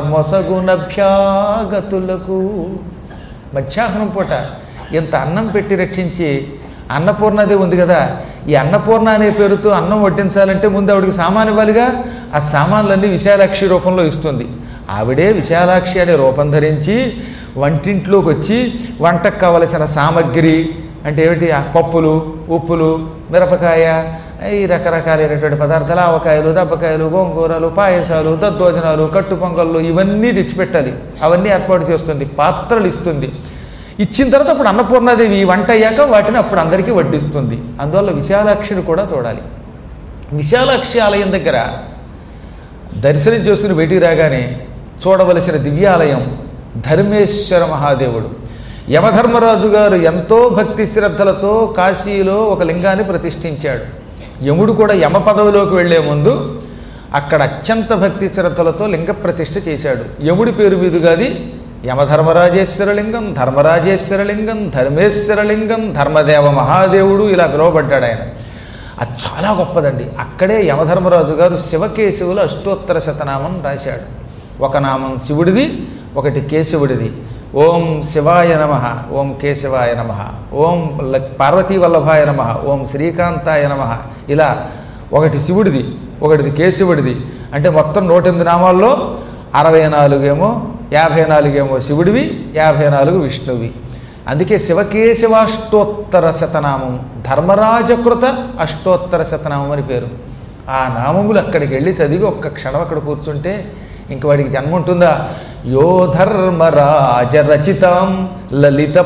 మొసగునభ్యాగతులకు మధ్యాహ్నం పూట ఇంత అన్నం పెట్టి రక్షించి అన్నపూర్ణదే ఉంది కదా ఈ అన్నపూర్ణ అనే పేరుతో అన్నం వడ్డించాలంటే ముందు ఆవిడికి సామాన్ ఇవ్వాలిగా ఆ సామాన్లన్నీ విశాలాక్షి రూపంలో ఇస్తుంది ఆవిడే విశాలాక్షి అనే రూపం ధరించి వంటింట్లోకి వచ్చి వంటకు కావలసిన సామగ్రి అంటే ఏమిటి ఆ పప్పులు ఉప్పులు మిరపకాయ ఈ రకరకాలైనటువంటి పదార్థాలు ఆవకాయలు దబ్బకాయలు గోంగూరలు పాయసాలు దద్దోజనాలు కట్టు పొంగళ్ళు ఇవన్నీ తెచ్చిపెట్టాలి అవన్నీ ఏర్పాటు చేస్తుంది పాత్రలు ఇస్తుంది ఇచ్చిన తర్వాత అప్పుడు అన్నపూర్ణాదేవి ఈ వంట అయ్యాక వాటిని అప్పుడు అందరికీ వడ్డిస్తుంది అందువల్ల విశాలాక్షిని కూడా చూడాలి విశాలాక్షి ఆలయం దగ్గర దర్శనం చేసుకుని బయటికి రాగానే చూడవలసిన దివ్యాలయం ధర్మేశ్వర మహాదేవుడు యమధర్మరాజు గారు ఎంతో భక్తి శ్రద్ధలతో కాశీలో ఒక లింగాన్ని ప్రతిష్ఠించాడు యముడు కూడా యమ పదవిలోకి వెళ్లే ముందు అక్కడ అత్యంత భక్తి శ్రద్ధలతో లింగ ప్రతిష్ఠ చేశాడు యముడి పేరు మీదుగాది యమధర్మరాజేశ్వరలింగం ధర్మరాజేశ్వరలింగం ధర్మేశ్వరలింగం ధర్మదేవ మహాదేవుడు ఇలా పిలువబడ్డాడు ఆయన అది చాలా గొప్పదండి అక్కడే యమధర్మరాజు గారు శివకేశవులు అష్టోత్తర శతనామం రాశాడు ఒక నామం శివుడిది ఒకటి కేశవుడిది ఓం శివాయ నమ ఓం కేశవాయ నమ ఓం ల- పార్వతీ వల్లభాయ నమ ఓం శ్రీకాంతాయ నమ ఇలా ఒకటి శివుడిది ఒకటిది కేశవుడిది అంటే మొత్తం నూట ఎనిమిది నామాల్లో అరవై నాలుగేమో యాభై నాలుగేమో శివుడివి యాభై నాలుగు విష్ణువి అందుకే శివకేశవాష్టోత్తర శతనామం ధర్మరాజకృత అష్టోత్తర శతనామం అని పేరు ఆ నామములు అక్కడికి వెళ్ళి చదివి ఒక్క క్షణం అక్కడ కూర్చుంటే ఇంక వాడికి జన్మ ఉంటుందా యో ధర్మరాజ రచితాం లలిత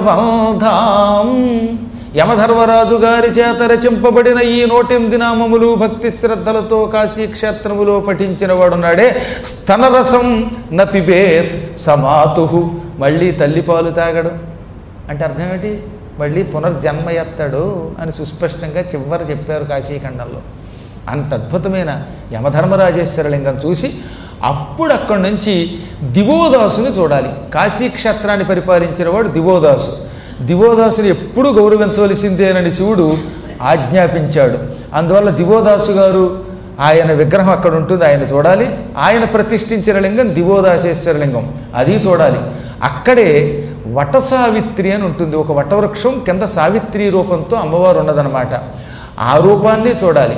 ప్రబంధాం యమధర్మరాజు గారి చేత రచింపబడిన ఈ నూటెనిమిది నామములు భక్తి శ్రద్ధలతో కాశీ క్షేత్రములో పఠించిన వాడున్నాడే స్తనరసం నపిబేత్ సమాతు మళ్ళీ తల్లిపాలు తాగడు అంటే అర్థం ఏంటి మళ్ళీ పునర్జన్మ ఎత్తాడు అని సుస్పష్టంగా చివరి చెప్పారు కాశీఖండంలో అంత అద్భుతమైన యమధర్మరాజేశ్వర లింగం చూసి అప్పుడు అక్కడి నుంచి దివోదాసుని చూడాలి కాశీ క్షేత్రాన్ని పరిపాలించిన వాడు దివోదాసు దివోదాసుని ఎప్పుడూ గౌరవించవలసిందేనని శివుడు ఆజ్ఞాపించాడు అందువల్ల దివోదాసు గారు ఆయన విగ్రహం అక్కడ ఉంటుంది ఆయన చూడాలి ఆయన ప్రతిష్ఠించిన లింగం దివోదాసేశ్వర లింగం అది చూడాలి అక్కడే వట సావిత్రి అని ఉంటుంది ఒక వటవృక్షం కింద సావిత్రి రూపంతో అమ్మవారు ఉన్నదనమాట ఆ రూపాన్ని చూడాలి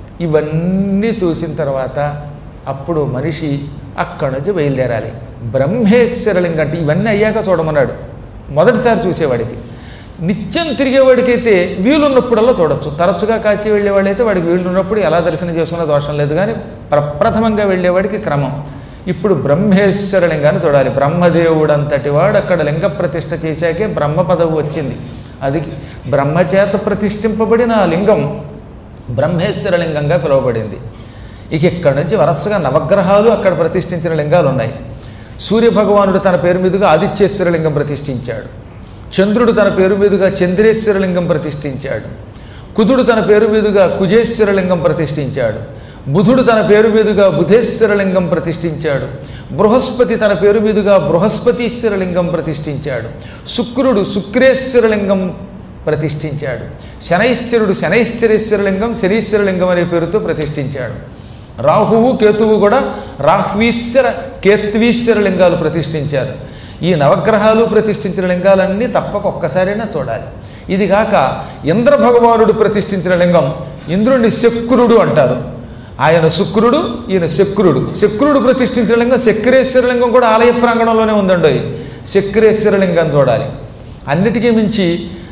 ఇవన్నీ చూసిన తర్వాత అప్పుడు మనిషి అక్కడి నుంచి బయలుదేరాలి బ్రహ్మేశ్వర లింగం అంటే ఇవన్నీ అయ్యాక చూడమన్నాడు మొదటిసారి చూసేవాడికి నిత్యం తిరిగేవాడికైతే వీలున్నప్పుడల్లా చూడొచ్చు తరచుగా కాశీ వెళ్ళేవాడైతే వాడికి వీలున్నప్పుడు ఎలా దర్శనం చేసుకున్న దోషం లేదు కానీ ప్రప్రథమంగా వెళ్ళేవాడికి క్రమం ఇప్పుడు బ్రహ్మేశ్వర లింగాన్ని చూడాలి బ్రహ్మదేవుడు అంతటి వాడు అక్కడ లింగ ప్రతిష్ఠ చేశాకే బ్రహ్మ పదవి వచ్చింది అది బ్రహ్మచేత ప్రతిష్ఠింపబడిన ఆ లింగం బ్రహ్మేశ్వర లింగంగా పిలువబడింది ఇక ఇక్కడ నుంచి వరుసగా నవగ్రహాలు అక్కడ ప్రతిష్ఠించిన లింగాలు ఉన్నాయి సూర్యభగవానుడు తన పేరు మీదుగా ఆదిత్యేశ్వర లింగం ప్రతిష్ఠించాడు చంద్రుడు తన పేరు మీదుగా చంద్రేశ్వర లింగం ప్రతిష్ఠించాడు కుదుడు తన పేరు మీదుగా కుజేశ్వర లింగం ప్రతిష్ఠించాడు బుధుడు తన పేరు మీదుగా బుధేశ్వర లింగం ప్రతిష్ఠించాడు బృహస్పతి తన పేరు మీదుగా బృహస్పతీశ్వర లింగం ప్రతిష్ఠించాడు శుక్రుడు శుక్రేశ్వర లింగం ప్రతిష్ఠించాడు శనైశ్వరుడు శనైశ్వరేశ్వర లింగం శనీశ్వర లింగం అనే పేరుతో ప్రతిష్ఠించాడు రాహువు కేతువు కూడా రాహ్వీశ్వర కేత్వీశ్వర లింగాలు ప్రతిష్ఠించారు ఈ నవగ్రహాలు ప్రతిష్ఠించిన లింగాలన్నీ తప్పక ఒక్కసారైనా చూడాలి ఇది కాక ఇంద్ర భగవానుడు ప్రతిష్ఠించిన లింగం ఇంద్రుడిని శక్రుడు అంటారు ఆయన శుక్రుడు ఈయన శక్రుడు శక్రుడు ప్రతిష్ఠించిన లింగం శక్రేశ్వర లింగం కూడా ఆలయ ప్రాంగణంలోనే ఉందండి శక్రేశ్వర లింగం చూడాలి అన్నిటికీ మించి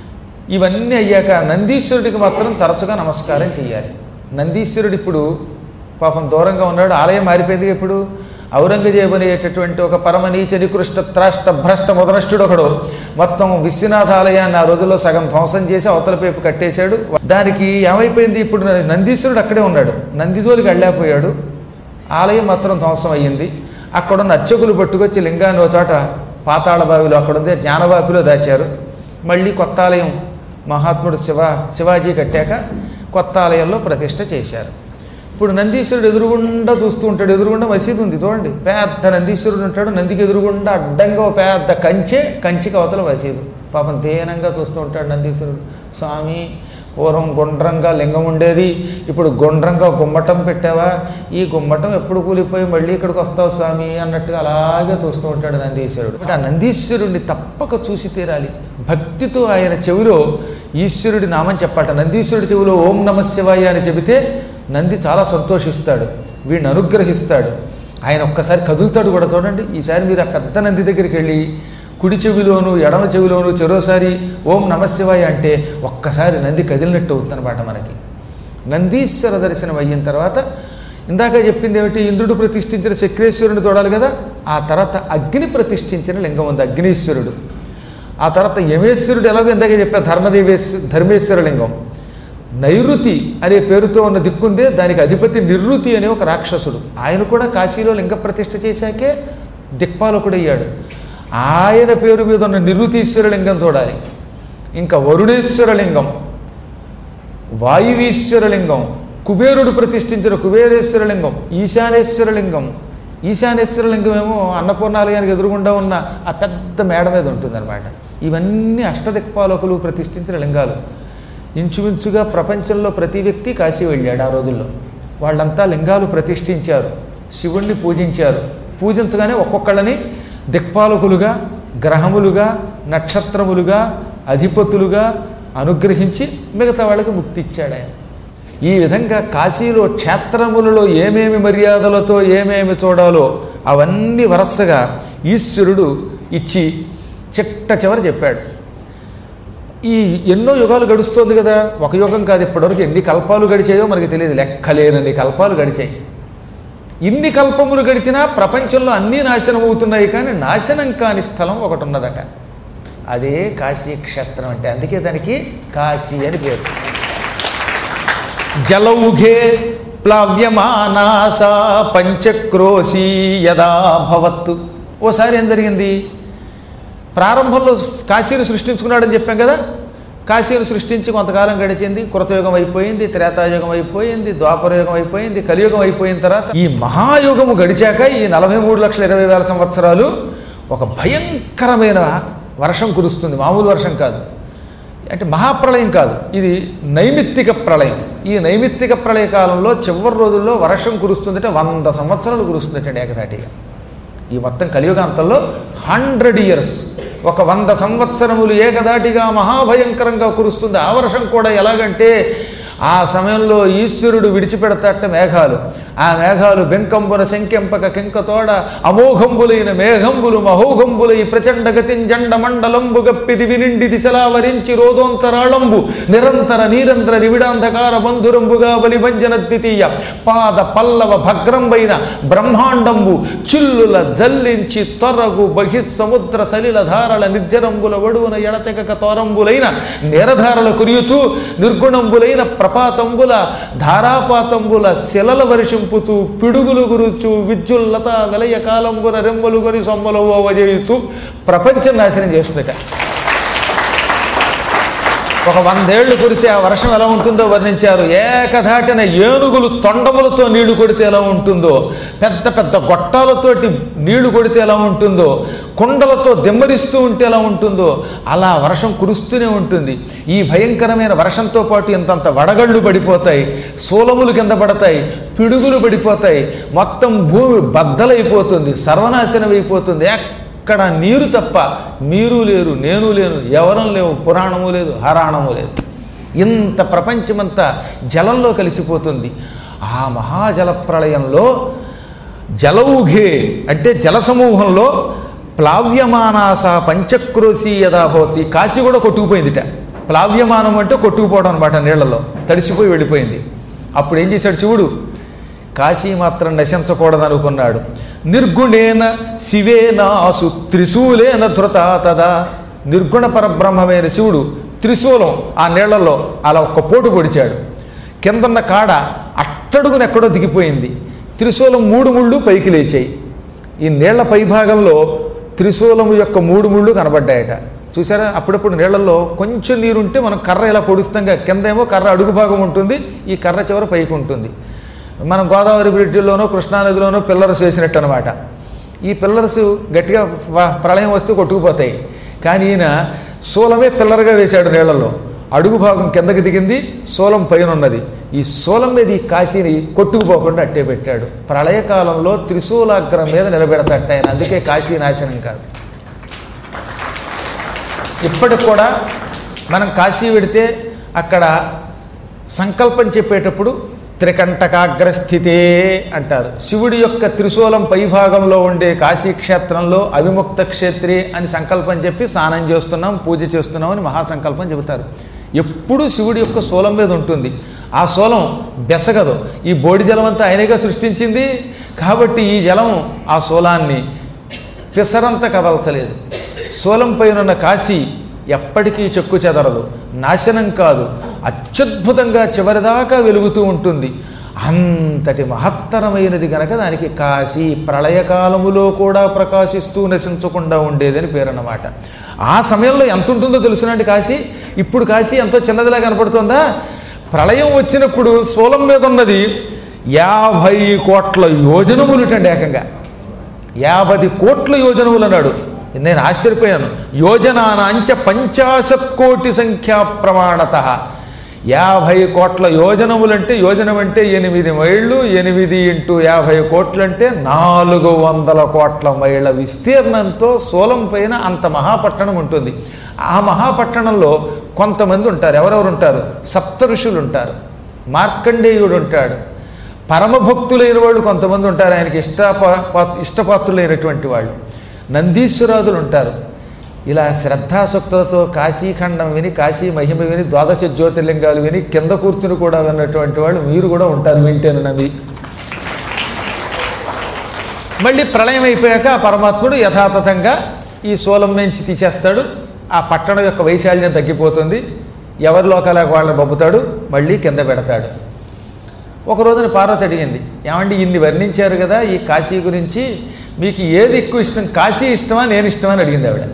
ఇవన్నీ అయ్యాక నందీశ్వరుడికి మాత్రం తరచుగా నమస్కారం చేయాలి నందీశ్వరుడు ఇప్పుడు పాపం దూరంగా ఉన్నాడు ఆలయం మారిపోయింది ఇప్పుడు ఔరంగజేబు అనేటటువంటి ఒక పరమనీచ నికృష్ట త్రాష్ట భ్రష్ట ముదనష్టుడు ఒకడు మొత్తం విశ్వనాథ ఆలయాన్ని ఆ రోజుల్లో సగం ధ్వంసం చేసి అవతల వైపు కట్టేశాడు దానికి ఏమైపోయింది ఇప్పుడు నందీశ్వరుడు అక్కడే ఉన్నాడు నందిజోలికి వెళ్ళలేకపోయాడు ఆలయం మాత్రం ధ్వంసం అయ్యింది అక్కడున్న అర్చకులు పట్టుకొచ్చి లింగాన్ని ఒక చోట పాతాళ బావిలో అక్కడుందే జ్ఞానవాపిలో దాచారు మళ్ళీ కొత్త ఆలయం మహాత్ముడు శివ శివాజీ కట్టాక కొత్త ఆలయంలో ప్రతిష్ఠ చేశారు ఇప్పుడు నందీశ్వరుడు ఎదురుగుండా చూస్తూ ఉంటాడు ఎదురుగుండా మసీదు ఉంది చూడండి పెద్ద నందీశ్వరుడు ఉంటాడు నందికి ఎదురుగుండా అడ్డంగా ఓ పెద్ద కంచె కంచికి అవతల మసీదు పాపం దేనంగా చూస్తూ ఉంటాడు నందీశ్వరుడు స్వామి పూర్వం గుండ్రంగా లింగం ఉండేది ఇప్పుడు గుండ్రంగా గుమ్మటం పెట్టావా ఈ గుమ్మటం ఎప్పుడు కూలిపోయి మళ్ళీ ఇక్కడికి వస్తావు స్వామి అన్నట్టుగా అలాగే చూస్తూ ఉంటాడు నందీశ్వరుడు అంటే ఆ నందీశ్వరుడిని తప్పక చూసి తీరాలి భక్తితో ఆయన చెవిలో ఈశ్వరుడి నామం చెప్పాట నందీశ్వరుడి చెవిలో ఓం నమ శివాయ అని చెబితే నంది చాలా సంతోషిస్తాడు వీడిని అనుగ్రహిస్తాడు ఆయన ఒక్కసారి కదులుతాడు కూడా చూడండి ఈసారి మీరు ఆ పెద్ద నంది దగ్గరికి వెళ్ళి కుడి చెవిలోను ఎడమ చెవిలోను చెరోసారి ఓం నమశివాయ అంటే ఒక్కసారి నంది కదిలినట్టు అవుతుందన్నమాట మనకి నందీశ్వర దర్శనం అయిన తర్వాత ఇందాక చెప్పింది ఏమిటి ఇంద్రుడు ప్రతిష్ఠించిన చక్రేశ్వరుని చూడాలి కదా ఆ తర్వాత అగ్ని ప్రతిష్ఠించిన లింగం ఉంది అగ్నీశ్వరుడు ఆ తర్వాత యమేశ్వరుడు ఎలాగో ఇందాక చెప్పా ధర్మదేవేశ్ ధర్మేశ్వర లింగం నైరుతి అనే పేరుతో ఉన్న దిక్కుందే దానికి అధిపతి నిర్రుతి అనే ఒక రాక్షసుడు ఆయన కూడా కాశీలో లింగ ప్రతిష్ఠ చేశాకే దిక్పాలకుడయ్యాడు ఆయన పేరు మీద ఉన్న నిరుతీశ్వర లింగం చూడాలి ఇంకా వరుణేశ్వర లింగం వాయువీశ్వర లింగం కుబేరుడు ప్రతిష్ఠించిన కుబేరేశ్వర లింగం ఈశానేశ్వర లింగం ఈశానేశ్వర లింగం ఏమో అన్నపూర్ణాలయానికి ఎదురుగుండా ఉన్న ఆ పెద్ద మేడ మీద ఉంటుందన్నమాట ఇవన్నీ అష్టదిక్పాలకులు ప్రతిష్ఠించిన లింగాలు ఇంచుమించుగా ప్రపంచంలో ప్రతి వ్యక్తి కాశీ వెళ్ళాడు ఆ రోజుల్లో వాళ్ళంతా లింగాలు ప్రతిష్ఠించారు శివుణ్ణి పూజించారు పూజించగానే ఒక్కొక్కళ్ళని దిక్పాలకులుగా గ్రహములుగా నక్షత్రములుగా అధిపతులుగా అనుగ్రహించి మిగతా వాళ్ళకి ముక్తి ఇచ్చాడు ఆయన ఈ విధంగా కాశీలో క్షేత్రములలో ఏమేమి మర్యాదలతో ఏమేమి చూడాలో అవన్నీ వరసగా ఈశ్వరుడు ఇచ్చి చిట్ట చివర చెప్పాడు ఈ ఎన్నో యుగాలు గడుస్తోంది కదా ఒక యుగం కాదు ఇప్పటివరకు ఎన్ని కల్పాలు గడిచాయో మనకి తెలియదు లెక్కలేనన్ని కల్పాలు గడిచాయి ఇన్ని కల్పములు గడిచినా ప్రపంచంలో అన్నీ నాశనం అవుతున్నాయి కానీ నాశనం కాని స్థలం ఒకటి ఉన్నదట అదే కాశీ క్షేత్రం అంటే అందుకే దానికి కాశీ అని పేరు జలౌఘే ప్లావ్యమానాసా పంచక్రోశీ యదా భవత్తు ఓసారి ఏం జరిగింది ప్రారంభంలో కాశీని సృష్టించుకున్నాడని చెప్పాం కదా కాశీని సృష్టించి కొంతకాలం గడిచింది కృతయుగం అయిపోయింది త్రేతాయుగం అయిపోయింది ద్వాపరయుగం అయిపోయింది కలియుగం అయిపోయిన తర్వాత ఈ మహాయుగము గడిచాక ఈ నలభై మూడు లక్షల ఇరవై వేల సంవత్సరాలు ఒక భయంకరమైన వర్షం కురుస్తుంది మామూలు వర్షం కాదు అంటే మహాప్రళయం కాదు ఇది నైమిత్తిక ప్రళయం ఈ నైమిత్తిక ప్రళయ కాలంలో చివరి రోజుల్లో వర్షం కురుస్తుందంటే వంద సంవత్సరాలు కురుస్తుందంటే ఏకధాటిగా ఈ మొత్తం కలియుగాంతంలో హండ్రెడ్ ఇయర్స్ ఒక వంద సంవత్సరములు ఏకదాటిగా మహాభయంకరంగా కురుస్తుంది ఆ వర్షం కూడా ఎలాగంటే ఆ సమయంలో ఈశ్వరుడు విడిచిపెడతాట మేఘాలు ఆ మేఘాలు బెంకంబున శంకెంపక కింకతోడ అమోఘంబులైన మేఘంబులు మహోఘంబులై ప్రచండ గతింజండ మండలంబు గప్పిది వినిండి దిశలా వరించి రోదోంతరాళంబు నిరంతర నీరంతర నివిడాంధకార బంధురంబుగా బలిభంజన ద్వితీయ పాద పల్లవ భగ్రంబైన బ్రహ్మాండంబు చిల్లుల జల్లించి తొరగు బహిస్సముద్ర సలిల ధారల నిర్జరంబుల వడువున ఎడతెగక తోరంబులైన నేరధారల కురియుచు నిర్గుణంబులైన ప్రపాతంబుల ధారాపాతంబుల శిలల వర్షింపుతూ పిడుగులు గురుచు విద్యుల్లత విలయ కాలంబున రెమ్మలు కొని సొమ్మలు ఓవజేయుచు ప్రపంచం నాశనం చేస్తుందట ఒక వందేళ్లు కురిసి ఆ వర్షం ఎలా ఉంటుందో వర్ణించారు ఏకధాటిన ఏనుగులు తొండములతో నీళ్లు కొడితే ఎలా ఉంటుందో పెద్ద పెద్ద గొట్టాలతోటి నీళ్లు కొడితే ఎలా ఉంటుందో కుండలతో దెమ్మరిస్తూ ఉంటే ఎలా ఉంటుందో అలా వర్షం కురుస్తూనే ఉంటుంది ఈ భయంకరమైన వర్షంతో పాటు ఇంతంత వడగళ్ళు పడిపోతాయి సోలములు కింద పడతాయి పిడుగులు పడిపోతాయి మొత్తం భూమి బద్దలైపోతుంది సర్వనాశనం అయిపోతుంది ఎక్కడ నీరు తప్ప మీరు లేరు నేను లేను ఎవరం లేవు పురాణము లేదు హరాణము లేదు ఇంత ప్రపంచమంతా జలంలో కలిసిపోతుంది ఆ మహాజల ప్రళయంలో జలౌఘే అంటే జలసమూహంలో ప్లావ్యమానాస పంచక్రోశీ యథాభవతి కాశీ కూడా కొట్టుకుపోయిందిట ప్లావ్యమానం అంటే కొట్టుకుపోవడం అనమాట నీళ్లలో తడిసిపోయి వెళ్ళిపోయింది అప్పుడు ఏం చేశాడు శివుడు కాశీ మాత్రం నశించకూడదు అనుకున్నాడు నిర్గుణేన శివేనాసు త్రిశూలేన ధృత తదా నిర్గుణ పరబ్రహ్మమైన శివుడు త్రిశూలం ఆ నీళ్లలో అలా ఒక్క పోటు పొడిచాడు కిందన్న కాడ అట్టడుగున ఎక్కడో దిగిపోయింది త్రిశూలం మూడు ముళ్ళు పైకి లేచాయి ఈ నీళ్ల పైభాగంలో త్రిశూలము యొక్క మూడు ముళ్ళు కనబడ్డాయట చూసారా అప్పుడప్పుడు నీళ్లలో కొంచెం నీరుంటే మనం కర్ర ఇలా పొడుస్తాం కిందేమో కర్ర అడుగు భాగం ఉంటుంది ఈ కర్ర చివర పైకి ఉంటుంది మనం గోదావరి బ్రిడ్జిల్లోనో కృష్ణానదిలోనో పిల్లర్స్ వేసినట్టు అనమాట ఈ పిల్లర్స్ గట్టిగా వ- ప్రళయం వస్తే కొట్టుకుపోతాయి కానీ ఈయన శూలమే పిల్లర్గా వేశాడు నీళ్లలో అడుగు భాగం కిందకి దిగింది శూలం పైన ఉన్నది ఈ శూలం మీద ఈ కాశీని కొట్టుకుపోకుండా అట్టే పెట్టాడు ప్రళయకాలంలో త్రిశూలాగ్రం మీద నిలబెడతాట ఆయన అందుకే కాశీ నాశనం కాదు ఇప్పటికి కూడా మనం కాశీ వెడితే అక్కడ సంకల్పం చెప్పేటప్పుడు త్రికంటకాగ్రస్థితే అంటారు శివుడి యొక్క త్రిశూలం పైభాగంలో ఉండే కాశీ క్షేత్రంలో అవిముక్త క్షేత్రి అని సంకల్పం చెప్పి స్నానం చేస్తున్నాం పూజ చేస్తున్నాం అని మహాసంకల్పం చెబుతారు ఎప్పుడు శివుడి యొక్క శూలం మీద ఉంటుంది ఆ శూలం బెసగదు ఈ బోడి జలం అంతా ఆయనగా సృష్టించింది కాబట్టి ఈ జలం ఆ శూలాన్ని పిసరంత కదల్చలేదు శూలం పైన ఉన్న కాశీ ఎప్పటికీ చెక్కు చెదరదు నాశనం కాదు అత్యద్భుతంగా చివరిదాకా వెలుగుతూ ఉంటుంది అంతటి మహత్తరమైనది గనక దానికి కాశీ ప్రళయకాలములో కూడా ప్రకాశిస్తూ నశించకుండా ఉండేదని పేరన్నమాట ఆ సమయంలో ఎంత ఉంటుందో తెలుసునండి కాశీ ఇప్పుడు కాశీ ఎంతో చిన్నదిలా కనపడుతుందా ప్రళయం వచ్చినప్పుడు శూలం మీద ఉన్నది యాభై కోట్ల యోజనములుటండి ఏకంగా యాభై కోట్ల యోజనములు అన్నాడు నేను ఆశ్చర్యపోయాను యోజనానాంచ పంచాశత్ కోటి సంఖ్యా ప్రమాణత యాభై కోట్ల యోజనములంటే యోజనం అంటే ఎనిమిది మైళ్ళు ఎనిమిది ఇంటూ యాభై కోట్లు అంటే నాలుగు వందల కోట్ల మైళ్ళ విస్తీర్ణంతో సోలం పైన అంత మహాపట్టణం ఉంటుంది ఆ మహాపట్టణంలో కొంతమంది ఉంటారు ఎవరెవరు ఉంటారు సప్త ఋషులు ఉంటారు మార్కండేయుడు ఉంటాడు పరమభక్తులైన వాళ్ళు కొంతమంది ఉంటారు ఆయనకి ఇష్ట ఇష్టపాత్రులైనటువంటి వాళ్ళు నందీశ్వరాదులు ఉంటారు ఇలా శ్రద్ధాసక్తులతో కాశీఖండం విని కాశీ మహిమ విని ద్వాదశ జ్యోతిర్లింగాలు విని కింద కూర్చుని కూడా విన్నటువంటి వాళ్ళు మీరు కూడా ఉంటారు వింటేను నమ్మి మళ్ళీ ప్రళయం అయిపోయాక ఆ పరమాత్ముడు యథాతథంగా ఈ శూలం నుంచి తీసేస్తాడు ఆ పట్టణం యొక్క వైశాల్యం తగ్గిపోతుంది ఎవరి లోకాలకు వాళ్ళని పంపుతాడు మళ్ళీ కింద పెడతాడు ఒక రోజున పార్వతి అడిగింది ఏమండి ఇన్ని వర్ణించారు కదా ఈ కాశీ గురించి మీకు ఏది ఎక్కువ ఇష్టం కాశీ ఇష్టమా నేను ఇష్టమా అని అడిగింది ఆవిడ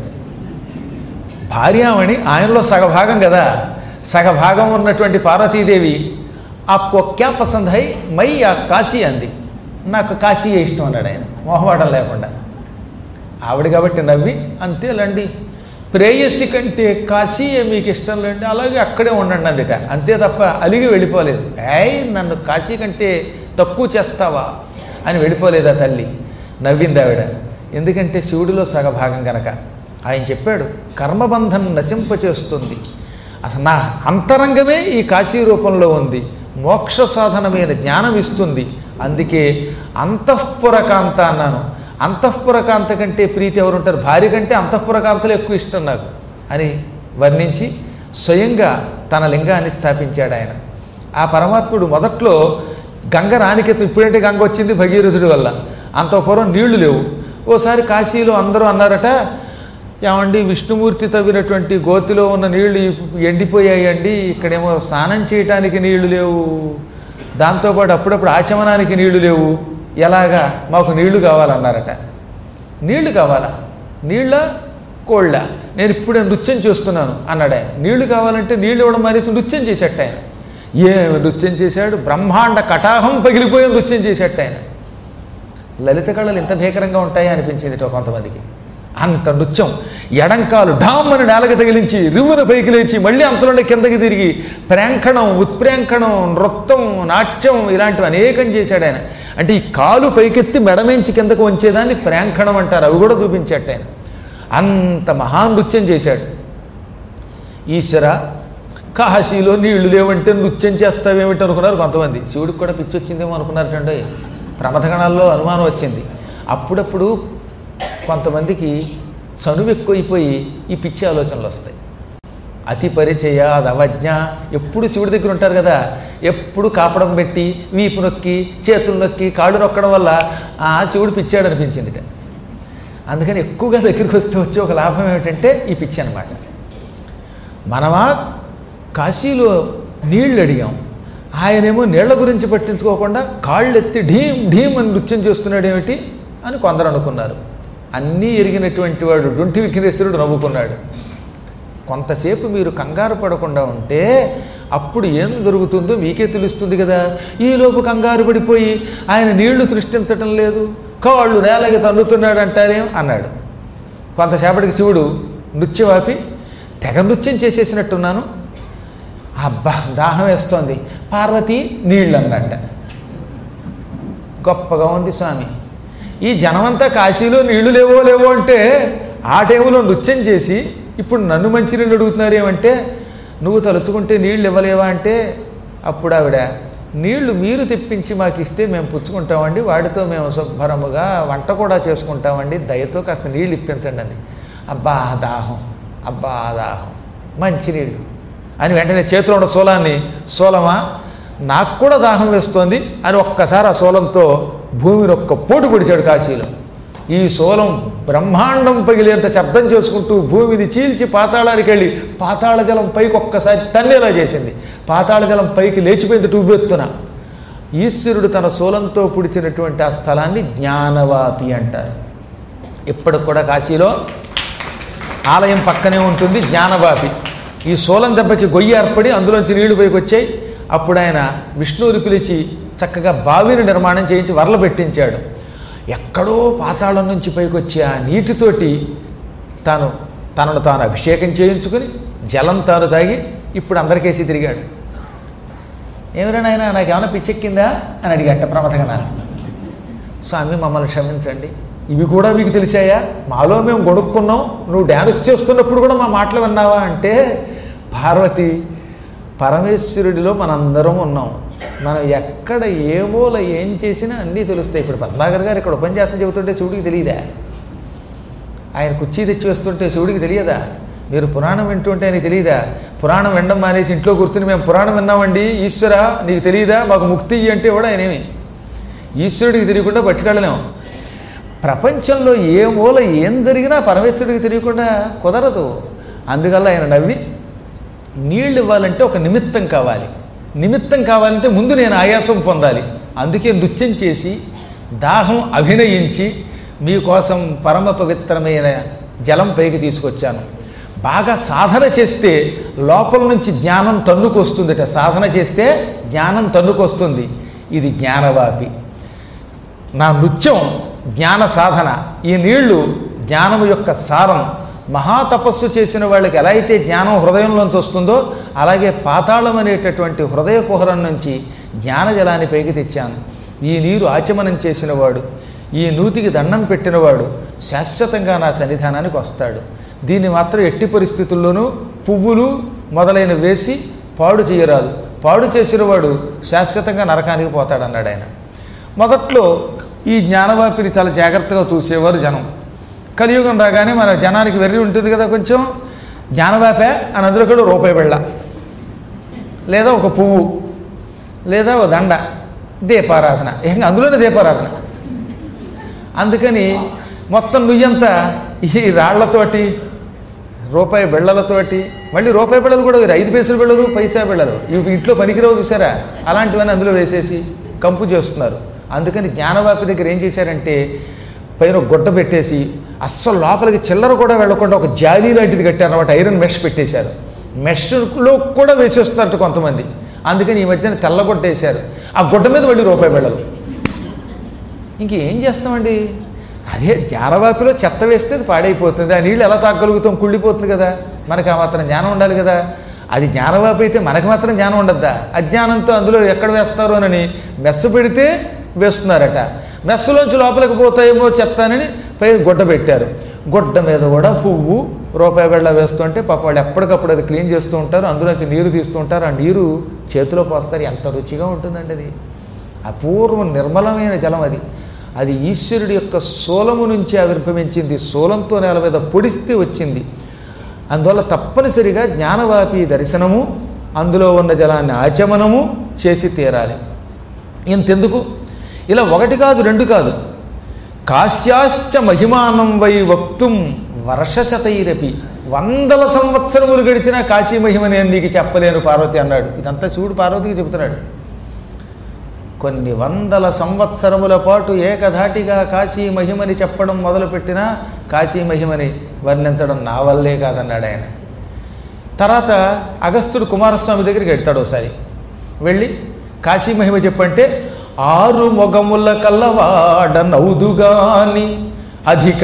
భార్యామణి ఆయనలో సగభాగం కదా సగభాగం ఉన్నటువంటి పార్వతీదేవి ఆప్కో క్యా పసంద్ హై మై ఆ కాశీ అంది నాకు కాశీయే ఇష్టం అన్నాడు ఆయన మొహమాటం లేకుండా ఆవిడ కాబట్టి నవ్వి అంతేలండి ప్రేయసి కంటే కాశీయే మీకు ఇష్టం లేండి అలాగే అక్కడే ఉండండి అందుట అంతే తప్ప అలిగి వెళ్ళిపోలేదు ఏయ్ నన్ను కాశీ కంటే తక్కువ చేస్తావా అని వెళ్ళిపోలేదు ఆ తల్లి నవ్వింది ఆవిడ ఎందుకంటే శివుడిలో సగభాగం గనక ఆయన చెప్పాడు కర్మబంధం నశింపచేస్తుంది అసలు నా అంతరంగమే ఈ కాశీ రూపంలో ఉంది మోక్ష సాధనమైన జ్ఞానం ఇస్తుంది అందుకే అంతఃపురకాంత అన్నాను అంతఃపురకాంత కంటే ప్రీతి ఎవరు ఉంటారు భార్య కంటే అంతఃపురకాంతలు ఎక్కువ ఇష్టం నాకు అని వర్ణించి స్వయంగా తన లింగాన్ని స్థాపించాడు ఆయన ఆ పరమాత్ముడు మొదట్లో గంగ రానికెత్తు ఇప్పుడంటే గంగ వచ్చింది భగీరథుడి వల్ల అంత పూర్వం నీళ్లు లేవు ఓసారి కాశీలో అందరూ అన్నారట ఏమండి విష్ణుమూర్తి తవ్వినటువంటి గోతిలో ఉన్న నీళ్లు ఎండిపోయాయండి ఇక్కడేమో స్నానం చేయటానికి నీళ్లు లేవు దాంతోపాటు అప్పుడప్పుడు ఆచమనానికి నీళ్లు లేవు ఎలాగా మాకు నీళ్లు కావాలన్నారట నీళ్లు కావాలా నీళ్ళ కోళ్ళ నేను ఇప్పుడే నృత్యం చేస్తున్నాను అన్నాడు ఆయన నీళ్లు కావాలంటే నీళ్లు ఇవ్వడం మానేసి నృత్యం చేసేట ఆయన ఏమి నృత్యం చేశాడు బ్రహ్మాండ కటాహం పగిలిపోయి నృత్యం చేసేట ఆయన లలిత కళలు ఇంత భీకరంగా ఉంటాయి అనిపించింది ఇటో కొంతమందికి అంత నృత్యం ఎడంకాలు ఢామ్ అని నేలకి తగిలించి రివ్వున పైకి లేచి మళ్ళీ అంతలోనే కిందకి తిరిగి ప్రేంకణం ఉత్ప్రేంకణం నృత్యం నాట్యం ఇలాంటివి అనేకం చేశాడు ఆయన అంటే ఈ కాలు పైకెత్తి మెడమెంచి కిందకు వంచేదాన్ని ప్రేంకణం అంటారు అవి కూడా చూపించాడు ఆయన అంత మహానృత్యం చేశాడు ఈశ్వర కాశీలో నీళ్లు లేవంటే నృత్యం చేస్తావేమిటి అనుకున్నారు కొంతమంది శివుడికి కూడా పిచ్చి వచ్చిందేమో అనుకున్నారటండి ప్రమథగణాల్లో అనుమానం వచ్చింది అప్పుడప్పుడు కొంతమందికి చనువు ఎక్కువైపోయి ఈ పిచ్చి ఆలోచనలు వస్తాయి అతి పరిచయ అది అవజ్ఞ ఎప్పుడు శివుడి దగ్గర ఉంటారు కదా ఎప్పుడు కాపడం పెట్టి వీపు నొక్కి చేతులు నొక్కి కాళ్ళు నొక్కడం వల్ల ఆ శివుడు పిచ్చాడు అనిపించిందిట అందుకని ఎక్కువగా దగ్గరికి వస్తే వచ్చే ఒక లాభం ఏమిటంటే ఈ పిచ్చి అనమాట మనమా కాశీలో నీళ్లు అడిగాం ఆయనేమో నీళ్ల గురించి పట్టించుకోకుండా కాళ్ళు ఎత్తి ఢీం ఢీం అని నృత్యం చేస్తున్నాడు ఏమిటి అని కొందరు అనుకున్నారు అన్నీ ఎరిగినటువంటి వాడు డుంటి విఘ్నేశ్వరుడు నవ్వుకున్నాడు కొంతసేపు మీరు కంగారు పడకుండా ఉంటే అప్పుడు ఏం జరుగుతుందో మీకే తెలుస్తుంది కదా ఈలోపు కంగారు పడిపోయి ఆయన నీళ్లు సృష్టించటం లేదు కాళ్ళు నేలకి తన్నుతున్నాడు అంటారేం అన్నాడు కొంతసేపటికి శివుడు నృత్యం ఆపి తెగ నృత్యం చేసేసినట్టున్నాను అబ్బా దాహం వేస్తోంది పార్వతి నీళ్ళు అన్నట్ట గొప్పగా ఉంది స్వామి ఈ జనమంతా కాశీలో నీళ్లు లేవో లేవో అంటే ఆ టైంలో నృత్యం చేసి ఇప్పుడు నన్ను మంచినీళ్ళు అడుగుతున్నారు ఏమంటే నువ్వు తలుచుకుంటే నీళ్ళు ఇవ్వలేవా అంటే అప్పుడు ఆవిడ నీళ్లు మీరు తెప్పించి మాకు ఇస్తే మేము పుచ్చుకుంటామండి వాటితో మేము శుభ్రముగా వంట కూడా చేసుకుంటామండి దయతో కాస్త నీళ్ళు ఇప్పించండి అని అబ్బా దాహం అబ్బా దాహం మంచినీళ్ళు అని వెంటనే చేతిలో ఉన్న శూలాన్ని శూలమా నాకు కూడా దాహం వేస్తోంది అని ఒక్కసారి ఆ శూలంతో భూమిని ఒక్క పోటు పొడిచాడు కాశీలో ఈ శూలం బ్రహ్మాండం పగిలేంత శబ్దం చేసుకుంటూ భూమిని చీల్చి పాతాళానికి వెళ్ళి పాతాళ జలం పైకి ఒక్కసారి తన్నేలా చేసింది పాతాళ జలం పైకి లేచిపోయింది టూబెత్తున ఈశ్వరుడు తన శూలంతో పుడిచినటువంటి ఆ స్థలాన్ని జ్ఞానవాపి అంటారు ఇప్పటికి కూడా కాశీలో ఆలయం పక్కనే ఉంటుంది జ్ఞానవాపి ఈ శూలం దెబ్బకి గొయ్యి ఏర్పడి అందులోంచి నీళ్లు పైకి వచ్చాయి అప్పుడు ఆయన విష్ణువుని పిలిచి చక్కగా బావిని నిర్మాణం చేయించి వరలు పెట్టించాడు ఎక్కడో పాతాళం నుంచి పైకి వచ్చి ఆ నీటితోటి తాను తనను తాను అభిషేకం చేయించుకుని జలం తాను తాగి ఇప్పుడు అందరికేసి తిరిగాడు ఏమిరా నాయనా నాకేమైనా పిచ్చెక్కిందా అని అడిగట్ట ప్రమథగనాలు స్వామి మమ్మల్ని క్షమించండి ఇవి కూడా మీకు తెలిసాయా మాలో మేము గొడుక్కున్నాం నువ్వు డ్యాన్స్ చేస్తున్నప్పుడు కూడా మా మాటలు విన్నావా అంటే పార్వతి పరమేశ్వరుడిలో మనందరం ఉన్నాం మనం ఎక్కడ ఏ మూల ఏం చేసినా అన్నీ తెలుస్తాయి ఇప్పుడు పద్మాగర్ గారు ఇక్కడ ఉపన్యాసం చెబుతుంటే శివుడికి తెలియదా ఆయన కుర్చీ తెచ్చి వేస్తుంటే శివుడికి తెలియదా మీరు పురాణం వింటుంటే ఆయనకి తెలియదా పురాణం వినడం మానేసి ఇంట్లో కూర్చుని మేము పురాణం విన్నామండి ఈశ్వర నీకు తెలియదా మాకు ముక్తి ఇయ్యి అంటే కూడా ఆయనేమి ఈశ్వరుడికి తెలియకుండా పట్టుకెళ్ళలేము ప్రపంచంలో ఏ మూల ఏం జరిగినా పరమేశ్వరుడికి తెలియకుండా కుదరదు అందువల్ల ఆయన నవ్వి నీళ్ళు ఇవ్వాలంటే ఒక నిమిత్తం కావాలి నిమిత్తం కావాలంటే ముందు నేను ఆయాసం పొందాలి అందుకే నృత్యం చేసి దాహం అభినయించి మీకోసం పరమ పవిత్రమైన జలం పైకి తీసుకొచ్చాను బాగా సాధన చేస్తే లోపల నుంచి జ్ఞానం తన్నుకొస్తుందట సాధన చేస్తే జ్ఞానం తన్నుకొస్తుంది ఇది జ్ఞానవాపి నా నృత్యం జ్ఞాన సాధన ఈ నీళ్లు జ్ఞానము యొక్క సారం మహాతపస్సు చేసిన వాళ్ళకి ఎలా అయితే జ్ఞానం హృదయంలోంచి వస్తుందో అలాగే పాతాళం అనేటటువంటి హృదయ కుహరం నుంచి జ్ఞానజలాన్ని పైకి తెచ్చాను ఈ నీరు ఆచమనం చేసినవాడు ఈ నూతికి దండం పెట్టినవాడు శాశ్వతంగా నా సన్నిధానానికి వస్తాడు దీన్ని మాత్రం ఎట్టి పరిస్థితుల్లోనూ పువ్వులు మొదలైన వేసి పాడు చేయరాదు పాడు చేసినవాడు శాశ్వతంగా నరకానికి పోతాడన్నాడు ఆయన మొదట్లో ఈ జ్ఞానవాపిని చాలా జాగ్రత్తగా చూసేవారు జనం కలియుగం రాగానే మన జనానికి వెర్రి ఉంటుంది కదా కొంచెం జ్ఞానవాపే అని అందులో కూడా రూపాయి బెళ్ళ లేదా ఒక పువ్వు లేదా ఒక దండ దీపారాధన ఇంకా అందులోనే దీపారాధన అందుకని మొత్తం నుయ్యంతా ఈ రాళ్లతోటి రూపాయి బిళ్ళలతోటి మళ్ళీ రూపాయి బిళ్ళలు కూడా వేరు ఐదు పైసలు బిళ్ళలు పైసా బిళ్ళలు ఇవి ఇంట్లో పనికిరావు చూసారా అలాంటివన్నీ అందులో వేసేసి కంపు చేస్తున్నారు అందుకని జ్ఞానవాపి దగ్గర ఏం చేశారంటే పైన ఒక గుడ్డ పెట్టేసి అస్సలు లోపలికి చిల్లర కూడా వెళ్లకుండా ఒక జాలీ లాంటిది కట్టారన్నమాట ఐరన్ మెష్ పెట్టేశారు మెష్లో కూడా వేసేస్తున్నట్టు కొంతమంది అందుకని ఈ మధ్యన తెల్ల గుడ్డ వేశారు ఆ గుడ్డ మీద మళ్ళీ రూపాయి బిళ్ళలు ఇంకేం చేస్తామండి అదే జ్ఞానవాపిలో చెత్త వేస్తే అది పాడైపోతుంది ఆ నీళ్ళు ఎలా తాగలుగుతాం కుళ్ళిపోతుంది కదా మనకి ఆ మాత్రం జ్ఞానం ఉండాలి కదా అది జ్ఞానవాపి అయితే మనకి మాత్రం జ్ఞానం ఉండద్దా అజ్ఞానంతో అందులో ఎక్కడ వేస్తారు అని మెస్సు పెడితే వేస్తున్నారట మెస్సులోంచి లోపలికి పోతాయేమో చెత్త అని పై గుడ్డ పెట్టారు గుడ్డ మీద కూడా పువ్వు రూపాయి బెళ్ళ వేస్తుంటే పాప వాళ్ళు ఎప్పటికప్పుడు అది క్లీన్ చేస్తూ ఉంటారు అందులోంచి నీరు తీస్తూ ఉంటారు ఆ నీరు చేతిలో పోస్తారు ఎంత రుచిగా ఉంటుందండి అది అపూర్వం నిర్మలమైన జలం అది అది ఈశ్వరుడి యొక్క శూలము నుంచి ఆవిర్భవించింది శూలంతో నేల మీద పొడిస్తే వచ్చింది అందువల్ల తప్పనిసరిగా జ్ఞానవాపి దర్శనము అందులో ఉన్న జలాన్ని ఆచమనము చేసి తీరాలి ఇంతెందుకు ఇలా ఒకటి కాదు రెండు కాదు కాశ్యాశ్చ మహిమానం వై వక్తుం వర్షశతైరపి వందల సంవత్సరములు గడిచినా కాశీ మహిమ నేను నీకు చెప్పలేను పార్వతి అన్నాడు ఇదంతా శివుడు పార్వతికి చెబుతున్నాడు కొన్ని వందల సంవత్సరముల పాటు ఏకధాటిగా కాశీ మహిమని చెప్పడం మొదలుపెట్టినా కాశీ మహిమని వర్ణించడం నా వల్లే కాదన్నాడు ఆయన తర్వాత అగస్త్యుడు కుమారస్వామి దగ్గరికి వెళ్తాడు ఒకసారి వెళ్ళి కాశీ మహిమ చెప్పంటే ఆరు మొగముల కల్లవాడ నవ్వుదుగాని అధిక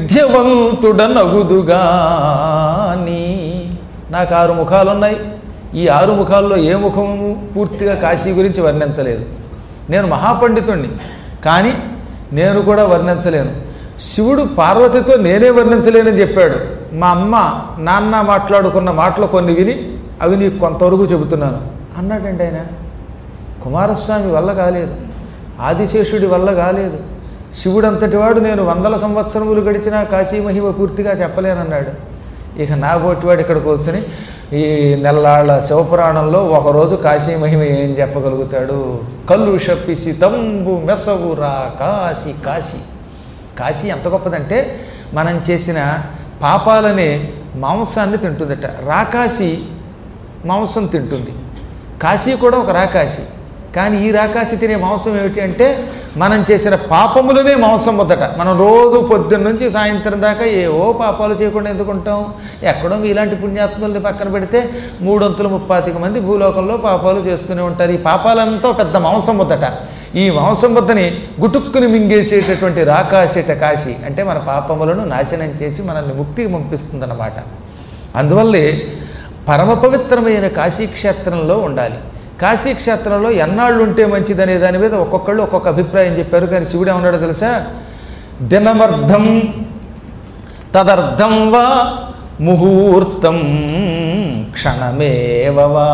వైదగ్ధ్యవంతుడ నగుదుగాని నాకు ఆరు ముఖాలున్నాయి ఈ ఆరు ముఖాల్లో ఏ ముఖము పూర్తిగా కాశీ గురించి వర్ణించలేదు నేను మహాపండితుణ్ణి కానీ నేను కూడా వర్ణించలేను శివుడు పార్వతితో నేనే వర్ణించలేనని చెప్పాడు మా అమ్మ నాన్న మాట్లాడుకున్న మాటలు కొన్ని విని అవి నీకు కొంతవరకు చెబుతున్నాను అన్నాడండి ఆయన కుమారస్వామి వల్ల కాలేదు ఆదిశేషుడి వల్ల కాలేదు శివుడంతటి వాడు నేను వందల సంవత్సరములు గడిచినా కాశీ మహిమ పూర్తిగా చెప్పలేనన్నాడు ఇక నా వాడు ఇక్కడ కూర్చొని ఈ నెల్లాళ్ళ శివపురాణంలో ఒకరోజు కాశీ మహిమ ఏం చెప్పగలుగుతాడు కళ్ళు షప్పిసి తంబు మెసవురా కాశీ కాశీ కాశీ ఎంత గొప్పదంటే మనం చేసిన పాపాలనే మాంసాన్ని తింటుందట రాకాశి మాంసం తింటుంది కాశీ కూడా ఒక రాకాశి కానీ ఈ రాకాశి తినే మాంసం ఏమిటి అంటే మనం చేసిన పాపములనే మాంసం వద్దట మనం రోజు పొద్దున్న నుంచి సాయంత్రం దాకా ఏవో పాపాలు చేయకుండా ఎందుకుంటాం ఎక్కడో మీలాంటి పుణ్యాత్ముల్ని పక్కన పెడితే మూడొంతులు ముప్పాతిక మంది భూలోకంలో పాపాలు చేస్తూనే ఉంటారు ఈ పాపాలంతా పెద్ద మాంసం వద్దట ఈ మాంసం వద్దని గుటుక్కుని మింగేసేటటువంటి రాకాశట కాశీ అంటే మన పాపములను నాశనం చేసి మనల్ని ముక్తికి పంపిస్తుందన్నమాట అందువల్లే పరమ పవిత్రమైన కాశీక్షేత్రంలో ఉండాలి కాశీక్షేత్రంలో ఎన్నాళ్ళు ఉంటే మంచిదనే దాని మీద ఒక్కొక్కళ్ళు ఒక్కొక్క అభిప్రాయం చెప్పారు కానీ శివుడు ఏమన్నాడో తెలుసా దినమర్థం తదర్థం వా ముహూర్తం క్షణమేవ వా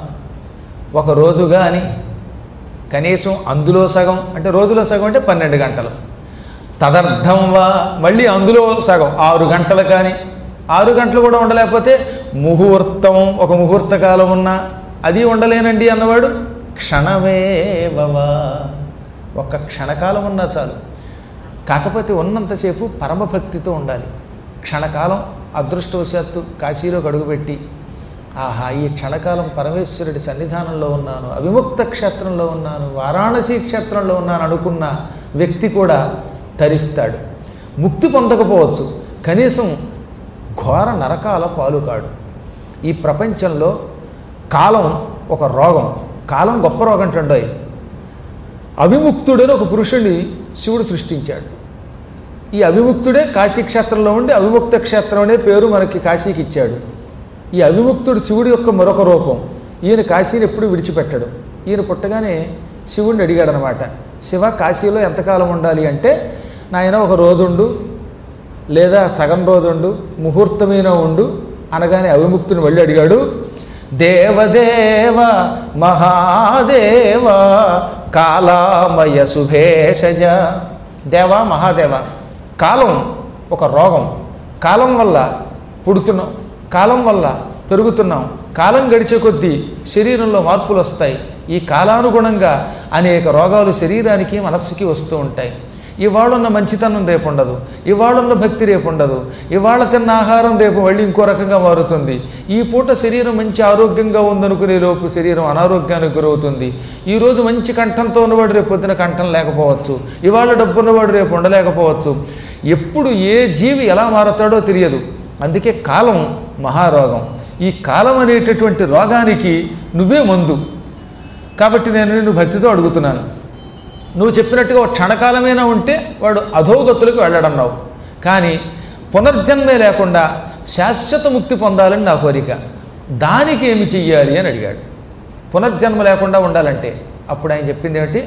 ఒక రోజు కానీ కనీసం అందులో సగం అంటే రోజులో సగం అంటే పన్నెండు గంటలు తదర్థం వా మళ్ళీ అందులో సగం ఆరు గంటలు కానీ ఆరు గంటలు కూడా ఉండలేకపోతే ముహూర్తం ఒక ముహూర్త కాలం ఉన్నా అది ఉండలేనండి అన్నవాడు క్షణమేవవా ఒక్క క్షణకాలం ఉన్నా చాలు కాకపోతే ఉన్నంతసేపు పరమభక్తితో ఉండాలి క్షణకాలం అదృష్టవశాత్తు కాశీలోకి అడుగుపెట్టి ఆహా ఈ క్షణకాలం పరమేశ్వరుడి సన్నిధానంలో ఉన్నాను అవిముక్త క్షేత్రంలో ఉన్నాను వారాణసీ క్షేత్రంలో ఉన్నాను అనుకున్న వ్యక్తి కూడా తరిస్తాడు ముక్తి పొందకపోవచ్చు కనీసం ఘోర నరకాల పాలు కాడు ఈ ప్రపంచంలో కాలం ఒక రోగం కాలం గొప్ప రోగం అంటుండోయ్ అవిముక్తుడని ఒక పురుషుడిని శివుడు సృష్టించాడు ఈ అవిముక్తుడే కాశీ క్షేత్రంలో ఉండి అవిముక్త క్షేత్రం అనే పేరు మనకి కాశీకి ఇచ్చాడు ఈ అవిముక్తుడు శివుడి యొక్క మరొక రూపం ఈయన కాశీని ఎప్పుడు విడిచిపెట్టడు ఈయన పుట్టగానే శివుడిని అడిగాడనమాట శివ కాశీలో ఎంతకాలం ఉండాలి అంటే నాయన ఒక రోజుండు లేదా సగం రోజుండు ముహూర్తమైన ఉండు అనగానే అవిముక్తుని వెళ్ళి అడిగాడు దేవదేవ మహాదేవ కాలామయ శుభేషజ దేవ మహాదేవ కాలం ఒక రోగం కాలం వల్ల పుడుతున్నాం కాలం వల్ల పెరుగుతున్నాం కాలం గడిచే కొద్దీ శరీరంలో మార్పులు వస్తాయి ఈ కాలానుగుణంగా అనేక రోగాలు శరీరానికి మనస్సుకి వస్తూ ఉంటాయి ఇవాళున్న మంచితనం రేపు ఉండదు ఇవాళున్న భక్తి రేపు ఉండదు ఇవాళ తిన్న ఆహారం రేపు మళ్ళీ ఇంకో రకంగా మారుతుంది ఈ పూట శరీరం మంచి ఆరోగ్యంగా ఉందనుకునే లోపు శరీరం అనారోగ్యానికి గురవుతుంది ఈరోజు మంచి కంఠంతో ఉన్నవాడు రేపు పొద్దున కంఠం లేకపోవచ్చు ఇవాళ డబ్బు ఉన్నవాడు రేపు ఉండలేకపోవచ్చు ఎప్పుడు ఏ జీవి ఎలా మారతాడో తెలియదు అందుకే కాలం మహారోగం ఈ కాలం అనేటటువంటి రోగానికి నువ్వే మందు కాబట్టి నేను నిన్ను భక్తితో అడుగుతున్నాను నువ్వు చెప్పినట్టుగా ఒక క్షణకాలమైనా ఉంటే వాడు అధోగతులకు వెళ్ళడన్నావు కానీ పునర్జన్మే లేకుండా శాశ్వత ముక్తి పొందాలని నా కోరిక దానికి ఏమి చెయ్యాలి అని అడిగాడు పునర్జన్మ లేకుండా ఉండాలంటే అప్పుడు ఆయన చెప్పింది ఏమిటి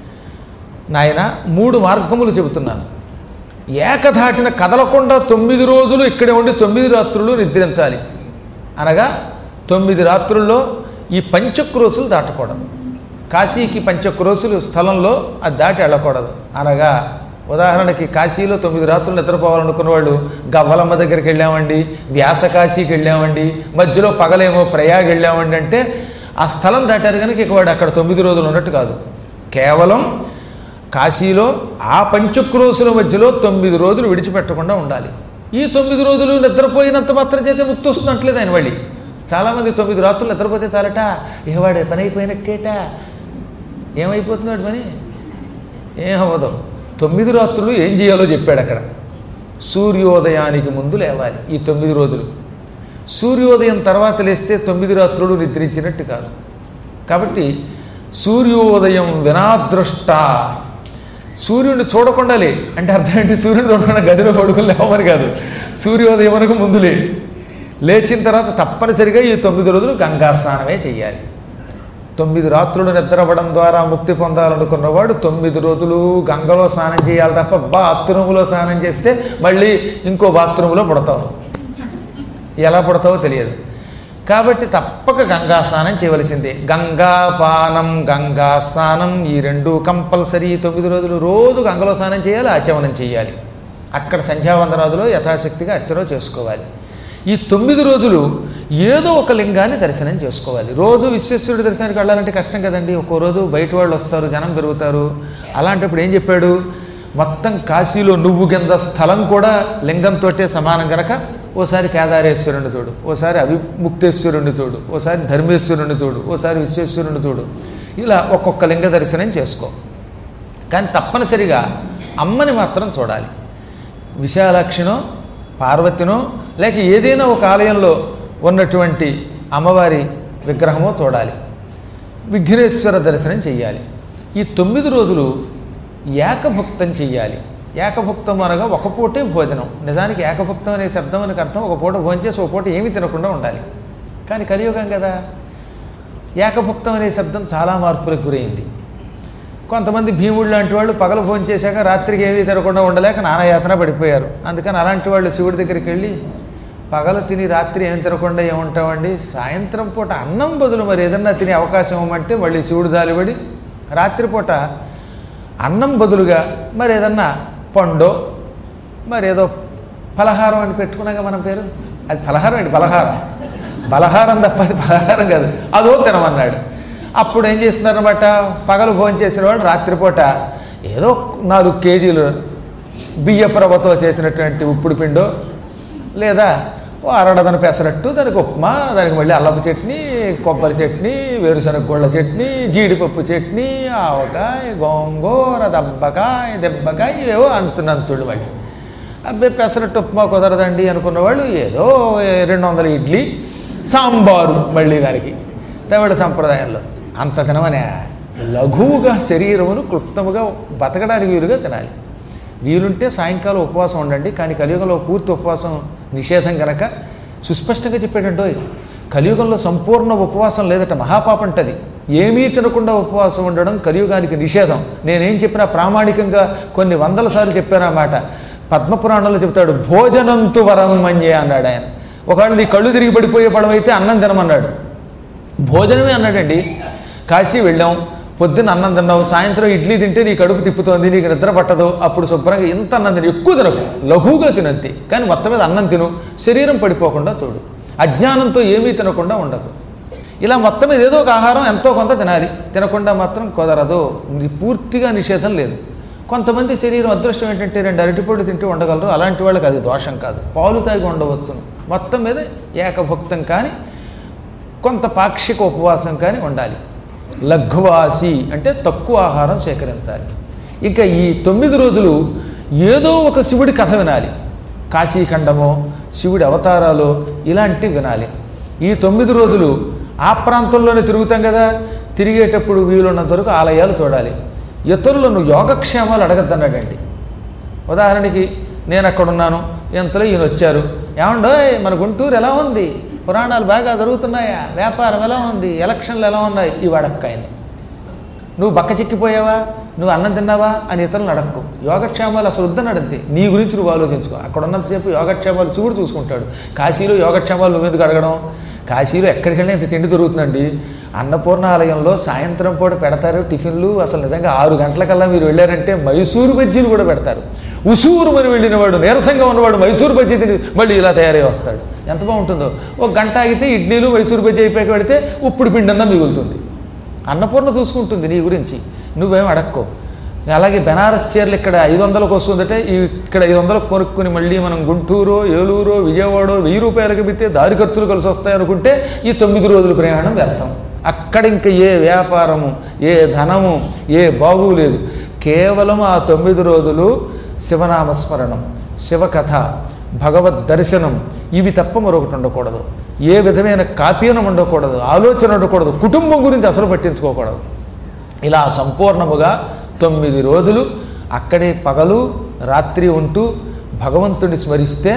నాయన మూడు మార్గములు చెబుతున్నాను ఏకధాటిన కదలకుండా తొమ్మిది రోజులు ఇక్కడే ఉండి తొమ్మిది రాత్రులు నిద్రించాలి అనగా తొమ్మిది రాత్రుల్లో ఈ పంచక్రోసులు దాటకూడదు కాశీకి పంచక్రోసులు స్థలంలో అది దాటి వెళ్ళకూడదు అనగా ఉదాహరణకి కాశీలో తొమ్మిది రాత్రులు నిద్రపోవాలనుకున్న వాళ్ళు గవ్వలమ్మ దగ్గరికి వెళ్ళామండి వ్యాస కాశీకి వెళ్ళామండి మధ్యలో పగలేమో ప్రయాగ వెళ్ళామండి అంటే ఆ స్థలం దాటారు కనుక ఇక వాడు అక్కడ తొమ్మిది రోజులు ఉన్నట్టు కాదు కేవలం కాశీలో ఆ పంచక్రోసుల మధ్యలో తొమ్మిది రోజులు విడిచిపెట్టకుండా ఉండాలి ఈ తొమ్మిది రోజులు నిద్రపోయినంత మాత్రం చేతే ముక్తి వస్తున్నట్లేదు ఆయన మళ్ళీ చాలామంది తొమ్మిది రాత్రులు నిద్రపోతే చాలట ఏవాడే పని అయిపోయినట్టేట ఏమైపోతున్నాడు పని ఏమవ్వదు తొమ్మిది రాత్రులు ఏం చేయాలో చెప్పాడు అక్కడ సూర్యోదయానికి ముందు లేవాలి ఈ తొమ్మిది రోజులు సూర్యోదయం తర్వాత లేస్తే తొమ్మిది రాత్రులు నిద్రించినట్టు కాదు కాబట్టి సూర్యోదయం వినాదృష్ట సూర్యుడిని చూడకుండా లే అంటే అర్థం ఏంటి సూర్యుడు చూడకుండా గదిలో పడుకుని లేవమని కాదు సూర్యోదయం వరకు ముందు లే లేచిన తర్వాత తప్పనిసరిగా ఈ తొమ్మిది రోజులు గంగా స్నానమే చెయ్యాలి తొమ్మిది రాత్రులు నిద్రపడం ద్వారా ముక్తి పొందాలనుకున్నవాడు తొమ్మిది రోజులు గంగలో స్నానం చేయాలి తప్ప బాత్రూములో స్నానం చేస్తే మళ్ళీ ఇంకో బాత్రూములో పుడతావు ఎలా పుడతావో తెలియదు కాబట్టి తప్పక గంగా స్నానం చేయవలసిందే గంగా పానం గంగా స్నానం ఈ రెండు కంపల్సరీ తొమ్మిది రోజులు రోజు గంగలో స్నానం చేయాలి ఆచమనం చేయాలి అక్కడ సంధ్యావందనాదులో యథాశక్తిగా అర్చన చేసుకోవాలి ఈ తొమ్మిది రోజులు ఏదో ఒక లింగాన్ని దర్శనం చేసుకోవాలి రోజు విశ్వేశ్వరుడి దర్శనానికి వెళ్ళాలంటే కష్టం కదండి ఒక్కో రోజు బయట వాళ్ళు వస్తారు జనం పెరుగుతారు అలాంటప్పుడు ఏం చెప్పాడు మొత్తం కాశీలో నువ్వు కింద స్థలం కూడా లింగంతో సమానం గనక ఓసారి కేదారేశ్వరుని చూడు ఓసారి అవిముక్తేశ్వరుని చూడు ఓసారి ధర్మేశ్వరుని చూడు ఓసారి విశ్వేశ్వరుని చూడు ఇలా ఒక్కొక్క లింగ దర్శనం చేసుకో కానీ తప్పనిసరిగా అమ్మని మాత్రం చూడాలి విశాలాక్షినో పార్వతినో లేక ఏదైనా ఒక ఆలయంలో ఉన్నటువంటి అమ్మవారి విగ్రహమో చూడాలి విఘ్నేశ్వర దర్శనం చెయ్యాలి ఈ తొమ్మిది రోజులు ఏకభుక్తం చెయ్యాలి ఏకభుక్తం అనగా ఒక పూటే భోజనం నిజానికి ఏకభుక్తం అనే శబ్దం అనే అర్థం ఒక పూట భోజనం చేసి ఒక పూట ఏమీ తినకుండా ఉండాలి కానీ కలియుగం కదా ఏకభుక్తం అనే శబ్దం చాలా మార్పులకు గురైంది కొంతమంది భీముడు లాంటి వాళ్ళు పగలు ఫోన్ చేశాక రాత్రికి ఏమీ తినకుండా ఉండలేక నానాయాతన పడిపోయారు అందుకని అలాంటి వాళ్ళు శివుడి దగ్గరికి వెళ్ళి పగలు తిని రాత్రి ఏం తినకుండా ఏముంటామండి సాయంత్రం పూట అన్నం బదులు మరి ఏదన్నా తినే అవకాశం ఇవ్వమంటే మళ్ళీ శివుడు జాలిపడి రాత్రిపూట అన్నం బదులుగా మరి ఏదన్నా పండో మరి ఏదో ఫలహారం అని పెట్టుకున్నాక మన పేరు అది ఫలహారం అండి ఫలహారం బలహారం తప్ప అది ఫలహారం కాదు అదో తినమన్నాడు అప్పుడు ఏం చేస్తున్నారన్నమాట పగలు భోజనం చేసిన వాళ్ళు రాత్రిపూట ఏదో నాలుగు కేజీలు బియ్యపు రవ్వతో చేసినటువంటి ఉప్పుడు పిండో లేదా ఓ అరడదన పెసరట్టు దానికి ఉప్మా దానికి మళ్ళీ అల్లపు చట్నీ కొబ్బరి చట్నీ వేరుశనగ గుళ్ళ చట్నీ జీడిపప్పు చట్నీ ఆవకాయ గోంగూర దబ్బకాయ దెబ్బకాయ ఇవేవో అంచునంచుడు మళ్ళీ అబ్బాయి పెసరట్టు ఉప్మా కుదరదండి అనుకున్న వాళ్ళు ఏదో రెండు వందల ఇడ్లీ సాంబారు మళ్ళీ దానికి తమిళ సంప్రదాయంలో అంత తినమనే లఘువుగా శరీరమును క్లుప్తముగా బతకడానికి వీలుగా తినాలి వీలుంటే సాయంకాలం ఉపవాసం ఉండండి కానీ కలియుగంలో పూర్తి ఉపవాసం నిషేధం గనక సుస్పష్టంగా చెప్పాడంటో కలియుగంలో సంపూర్ణ ఉపవాసం లేదట మహాపాపంటది ఏమీ తినకుండా ఉపవాసం ఉండడం కలియుగానికి నిషేధం నేనేం చెప్పినా ప్రామాణికంగా కొన్ని వందల సార్లు చెప్పాను ఆ మాట పద్మపురాణంలో చెప్తాడు భోజనంతు వరం మన్యే అన్నాడు ఆయన ఒకవేళ నీ కళ్ళు తిరిగి పడిపోయే పడవైతే అన్నం తినమన్నాడు భోజనమే అన్నాడండి కాశీ వెళ్ళాం పొద్దున్న అన్నం తిన్నావు సాయంత్రం ఇడ్లీ తింటే నీ కడుపు తిప్పుతోంది నీకు నిద్ర పట్టదు అప్పుడు శుభ్రంగా ఇంత అన్నం తిని ఎక్కువ తినకు లఘువుగా తినంతే కానీ మొత్తం మీద అన్నం తిను శరీరం పడిపోకుండా చూడు అజ్ఞానంతో ఏమీ తినకుండా ఉండదు ఇలా మొత్తం మీద ఏదో ఒక ఆహారం ఎంతో కొంత తినాలి తినకుండా మాత్రం కుదరదు ని- పూర్తిగా నిషేధం లేదు కొంతమంది శరీరం అదృష్టం ఏంటంటే రెండు అరటిపళ్ళు తింటూ ఉండగలరు అలాంటి వాళ్ళకి అది దోషం కాదు పాలు తాగి ఉండవచ్చును మొత్తం మీద ఏకభుక్తం కానీ కొంత పాక్షిక ఉపవాసం కానీ ఉండాలి లఘువాసి అంటే తక్కువ ఆహారం సేకరించాలి ఇక ఈ తొమ్మిది రోజులు ఏదో ఒక శివుడి కథ వినాలి కాశీఖండమో శివుడి అవతారాలు ఇలాంటివి వినాలి ఈ తొమ్మిది రోజులు ఆ ప్రాంతంలోనే తిరుగుతాం కదా తిరిగేటప్పుడు వీలున్నంత వరకు ఆలయాలు చూడాలి ఇతరులను యోగక్షేమాలు అడగద్దన్నాడండి ఉదాహరణకి నేను అక్కడ ఉన్నాను ఎంతలో ఈయన వచ్చారు ఏమండో మన గుంటూరు ఎలా ఉంది పురాణాలు బాగా జరుగుతున్నాయా వ్యాపారం ఎలా ఉంది ఎలక్షన్లు ఎలా ఉన్నాయి ఇవి అడక్కాయని నువ్వు బక్క చిక్కిపోయావా నువ్వు అన్నం తిన్నావా అని ఇతరులను అడక్కు యోగక్షేమాలు అసలు వద్దనడంతే నీ గురించి నువ్వు ఆలోచించుకో అక్కడ ఉన్నంతసేపు యోగక్షేమాలు శివుడు చూసుకుంటాడు కాశీలో యోగక్షేమాలు నువ్వెందుకు అడగడం కాశీలో ఎక్కడికి వెళ్ళినా ఇంత తిండి దొరుకుతుందండి అన్నపూర్ణ ఆలయంలో సాయంత్రం పూట పెడతారు టిఫిన్లు అసలు నిజంగా ఆరు గంటలకల్లా మీరు వెళ్ళారంటే మైసూరు బజ్జీలు కూడా పెడతారు ఉసూరు మరి వెళ్ళినవాడు నీరసంగా ఉన్నవాడు మైసూరు బజ్జీ తిని మళ్ళీ ఇలా తయారై వస్తాడు ఎంత బాగుంటుందో ఒక గంట ఆగితే ఇడ్లీలు మైసూరు బజ్జీ అయిపోయాక పెడితే ఉప్పుడు పిండన్నా మిగులుతుంది అన్నపూర్ణ చూసుకుంటుంది నీ గురించి నువ్వేం అడక్కో అలాగే బెనారస్ చీరలు ఇక్కడ ఐదు వందలకు వస్తుందంటే ఈ ఇక్కడ ఐదు వందలకు కొనుక్కుని మళ్ళీ మనం గుంటూరు ఏలూరు విజయవాడ వెయ్యి రూపాయలకి బిత్తే దారి ఖర్చులు కలిసి వస్తాయి అనుకుంటే ఈ తొమ్మిది రోజుల ప్రయాణం వ్యర్థం అక్కడ ఇంకా ఏ వ్యాపారము ఏ ధనము ఏ బాగు లేదు కేవలం ఆ తొమ్మిది రోజులు శివనామస్మరణం శివకథ భగవద్ దర్శనం ఇవి తప్ప మరొకటి ఉండకూడదు ఏ విధమైన కాపీనం ఉండకూడదు ఆలోచన ఉండకూడదు కుటుంబం గురించి అసలు పట్టించుకోకూడదు ఇలా సంపూర్ణముగా తొమ్మిది రోజులు అక్కడే పగలు రాత్రి ఉంటూ భగవంతుని స్మరిస్తే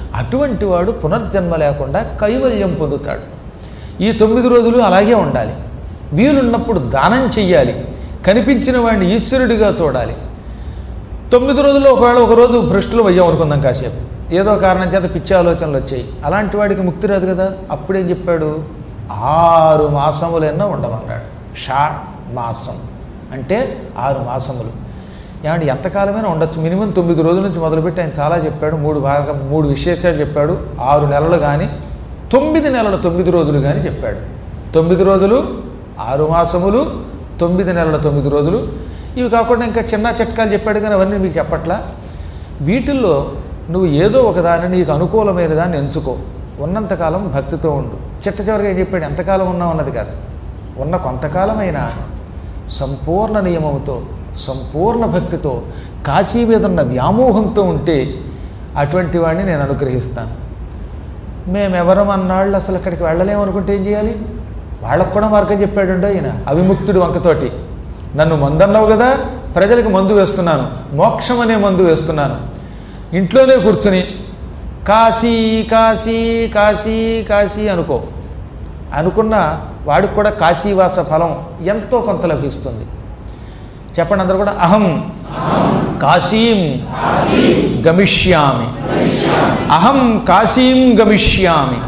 అటువంటి వాడు పునర్జన్మ లేకుండా కైవల్యం పొందుతాడు ఈ తొమ్మిది రోజులు అలాగే ఉండాలి వీలున్నప్పుడు దానం చెయ్యాలి కనిపించిన వాడిని ఈశ్వరుడిగా చూడాలి తొమ్మిది రోజుల్లో ఒకవేళ ఒక రోజు భ్రష్టులు అయ్యాం అనుకుందాం కాసేపు ఏదో కారణం చేత పిచ్చి ఆలోచనలు వచ్చాయి అలాంటి వాడికి ముక్తి రాదు కదా అప్పుడేం చెప్పాడు ఆరు మాసములైనా ఉండమన్నాడు షా మాసం అంటే ఆరు మాసములు ఏమంటే ఎంతకాలమైనా ఉండొచ్చు మినిమం తొమ్మిది రోజుల నుంచి మొదలుపెట్టి ఆయన చాలా చెప్పాడు మూడు భాగం మూడు విశేషాలు చెప్పాడు ఆరు నెలలు కానీ తొమ్మిది నెలల తొమ్మిది రోజులు కానీ చెప్పాడు తొమ్మిది రోజులు ఆరు మాసములు తొమ్మిది నెలల తొమ్మిది రోజులు ఇవి కాకుండా ఇంకా చిన్న చిట్కాలు చెప్పాడు కానీ అవన్నీ మీకు చెప్పట్లా వీటిల్లో నువ్వు ఏదో ఒక దాన్ని నీకు అనుకూలమైన దాన్ని ఎంచుకో ఉన్నంతకాలం భక్తితో ఉండు చిట్ట చివరిగా ఏం చెప్పాడు ఎంతకాలం ఉన్నావు అన్నది కాదు ఉన్న కొంతకాలమైనా సంపూర్ణ నియమంతో సంపూర్ణ భక్తితో కాశీ మీద ఉన్న వ్యామోహంతో ఉంటే అటువంటి వాడిని నేను అనుగ్రహిస్తాను మేమెవరం అన్నాళ్ళు అసలు అక్కడికి వెళ్ళలేమనుకుంటే ఏం చేయాలి వాళ్ళకు కూడా మార్గం చెప్పాడు ఆయన అవిముక్తుడు వంకతోటి నన్ను మందన్నావు కదా ప్రజలకు మందు వేస్తున్నాను మోక్షం అనే మందు వేస్తున్నాను ఇంట్లోనే కూర్చుని కాశీ కాశీ కాశీ కాశీ అనుకో అనుకున్న వాడికి కూడా కాశీవాస ఫలం ఎంతో కొంత లభిస్తుంది చెప్పండి అందరూ కూడా అహం కాశీం గమిష్యామి అహం కాశీం గమిష్యామి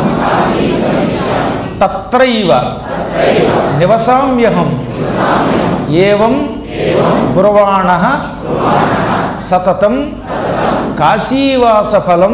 తత్రైవ నివసామ్యహం ఏవం బ్రువాణ సతతం కాశీవాసఫలం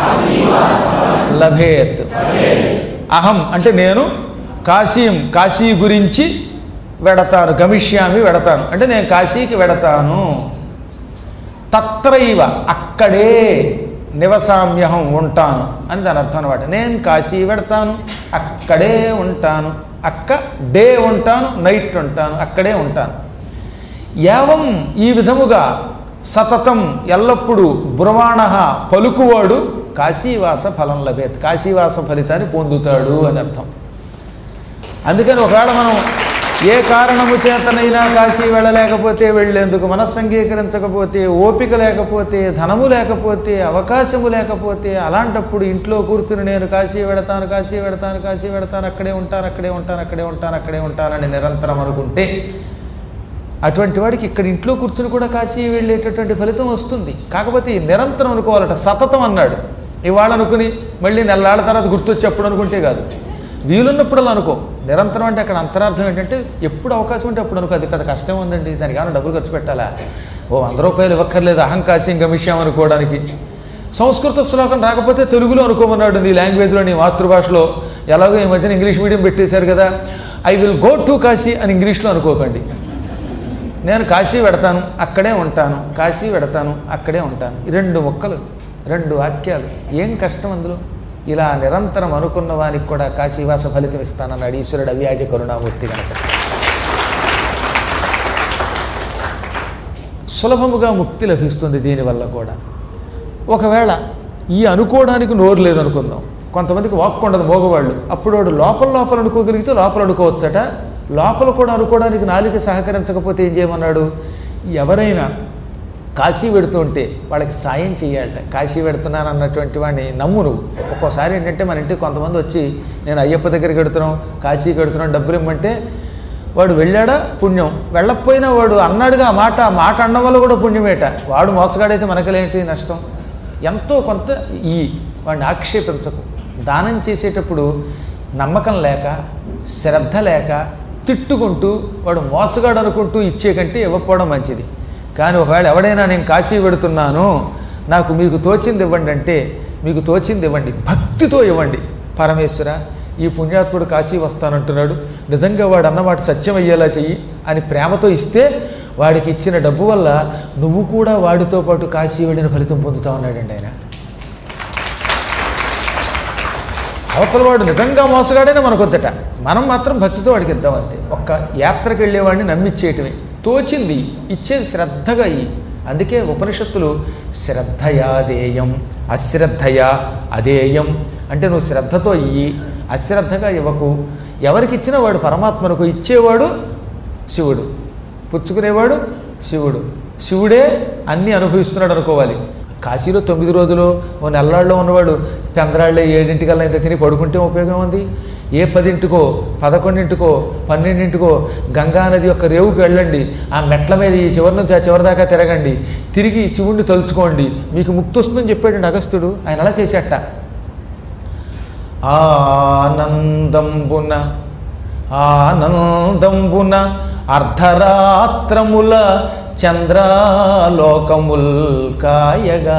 లభేత్ అహం అంటే నేను కాశీం కాశీ గురించి వెడతాను గమిష్యామి వెడతాను అంటే నేను కాశీకి వెడతాను తత్రైవ అక్కడే నివసామ్యహం ఉంటాను అని దాని అర్థం అనమాట నేను కాశీ వెడతాను అక్కడే ఉంటాను అక్క డే ఉంటాను నైట్ ఉంటాను అక్కడే ఉంటాను యావం ఈ విధముగా సతతం ఎల్లప్పుడూ బ్రువాణ పలుకువాడు కాశీవాస ఫలం లభేత్ కాశీవాస ఫలితాన్ని పొందుతాడు అని అర్థం అందుకని ఒకవేళ మనం ఏ కారణము చేతనైనా కాశీ వెళ్ళలేకపోతే వెళ్ళేందుకు మనస్సు అంగీకరించకపోతే ఓపిక లేకపోతే ధనము లేకపోతే అవకాశము లేకపోతే అలాంటప్పుడు ఇంట్లో కూర్చుని నేను కాశీ వెడతాను కాశీ వెడతాను కాశీ వెడతాను అక్కడే ఉంటాను అక్కడే ఉంటాను అక్కడే ఉంటాను అక్కడే ఉంటానని నిరంతరం అనుకుంటే అటువంటి వాడికి ఇక్కడ ఇంట్లో కూర్చుని కూడా కాశీ వెళ్ళేటటువంటి ఫలితం వస్తుంది కాకపోతే ఈ నిరంతరం అనుకోవాలట సతతం అన్నాడు ఇవాళ అనుకుని మళ్ళీ నెల్లాళ్ళ తర్వాత గుర్తొచ్చి అప్పుడు అనుకుంటే కాదు వీలున్నప్పుడల్లా అనుకో నిరంతరం అంటే అక్కడ అంతరార్థం ఏంటంటే ఎప్పుడు అవకాశం ఉంటే అప్పుడు అనుకో అది పెద్ద కష్టం ఉందండి దానికి ఏమైనా డబ్బులు ఖర్చు పెట్టాలా ఓ వంద రూపాయలు ఇవ్వక్కర్లేదు అహంకాశం గమిష్యం అనుకోవడానికి సంస్కృత శ్లోకం రాకపోతే తెలుగులో అనుకోమన్నాడు నీ లాంగ్వేజ్లో నీ మాతృభాషలో ఎలాగో ఈ మధ్యన ఇంగ్లీష్ మీడియం పెట్టేశారు కదా I will go to Kashi అని ఇంగ్లీష్లో అనుకోకండి నేను కాశీ పెడతాను అక్కడే ఉంటాను కాశీ పెడతాను అక్కడే ఉంటాను ఈ రెండు ముక్కలు రెండు వాక్యాలు ఏం కష్టం అందులో ఇలా నిరంతరం అనుకున్న వానికి కూడా కాశీవాస ఫలితం ఇస్తానన్నాడు ఈశ్వరుడు అవ్యాజ కరుణామూర్తి కనుక సులభముగా ముక్తి లభిస్తుంది దీనివల్ల కూడా ఒకవేళ ఈ అనుకోవడానికి నోరు లేదనుకుందాం కొంతమందికి వాక్కు ఉండదు మోగవాళ్ళు అప్పుడు వాడు లోపల లోపల అనుకోగలిగితే లోపల అనుకోవచ్చట లోపల కూడా అనుకోవడానికి నాలిక సహకరించకపోతే ఏం చేయమన్నాడు ఎవరైనా కాశీ పెడుతుంటే వాళ్ళకి సాయం చేయాలట కాశీ పెడుతున్నాను అన్నటువంటి వాడిని నమ్ము నువ్వు ఒక్కోసారి ఏంటంటే మన ఇంటికి కొంతమంది వచ్చి నేను అయ్యప్ప దగ్గరికి వెడుతున్నాం కాశీకి వెడుతున్నాం డబ్బులు ఇమ్మంటే వాడు వెళ్ళాడా పుణ్యం వెళ్ళకపోయినా వాడు అన్నాడుగా ఆ మాట ఆ మాట అనడం వల్ల కూడా పుణ్యమేట వాడు మోసగాడైతే మనకలేంటి నష్టం ఎంతో కొంత ఈ వాడిని ఆక్షేపించకు దానం చేసేటప్పుడు నమ్మకం లేక శ్రద్ధ లేక తిట్టుకుంటూ వాడు మోసగాడు అనుకుంటూ ఇచ్చే కంటే ఇవ్వకపోవడం మంచిది కానీ ఒకవేళ ఎవడైనా నేను కాశీ పెడుతున్నాను నాకు మీకు తోచింది ఇవ్వండి అంటే మీకు తోచింది ఇవ్వండి భక్తితో ఇవ్వండి పరమేశ్వర ఈ పుణ్యాత్ముడు కాశీ వస్తానంటున్నాడు నిజంగా వాడు అన్నమాట సత్యం అయ్యేలా చెయ్యి అని ప్రేమతో ఇస్తే వాడికి ఇచ్చిన డబ్బు వల్ల నువ్వు కూడా వాడితో పాటు కాశీ వెళ్ళిన ఫలితం పొందుతా ఉన్నాడండి ఆయన అవతల వాడు నిజంగా మోసగాడైనా మనకొద్దట మనం మాత్రం భక్తితో వాడికి ఇద్దాం అంతే ఒక్క యాత్రకు వెళ్ళేవాడిని నమ్మిచ్చేయటమే తోచింది ఇచ్చేది శ్రద్ధగా ఇయ్యి అందుకే ఉపనిషత్తులు శ్రద్ధయా దేయం అశ్రద్ధయా అదేయం అంటే నువ్వు శ్రద్ధతో ఇయ్యి అశ్రద్ధగా ఇవ్వకు ఎవరికి ఇచ్చినా వాడు పరమాత్మనకు ఇచ్చేవాడు శివుడు పుచ్చుకునేవాడు శివుడు శివుడే అన్నీ అనుభవిస్తున్నాడు అనుకోవాలి కాశీలో తొమ్మిది రోజులు ఓ నెల్లాళ్ళలో ఉన్నవాడు పెందరాళ్ళే ఏడింటికల్లా ఇంత తిని పడుకుంటే ఉపయోగం ఉంది ఏ పదింటికో పదకొండింటికో పన్నెండింటికో గంగా నది యొక్క రేవుకి వెళ్ళండి ఆ మెట్ల మీద ఈ చివరి నుంచి ఆ చివరి దాకా తిరగండి తిరిగి శివుణ్ణి తలుచుకోండి మీకు ముక్తి వస్తుందని చెప్పాడు అగస్త్యుడు ఆయన అలా చేసేట ఆనందంబున ఆనందంబున అర్ధరాత్రముల చంద్రాలోకముల్ కాయగా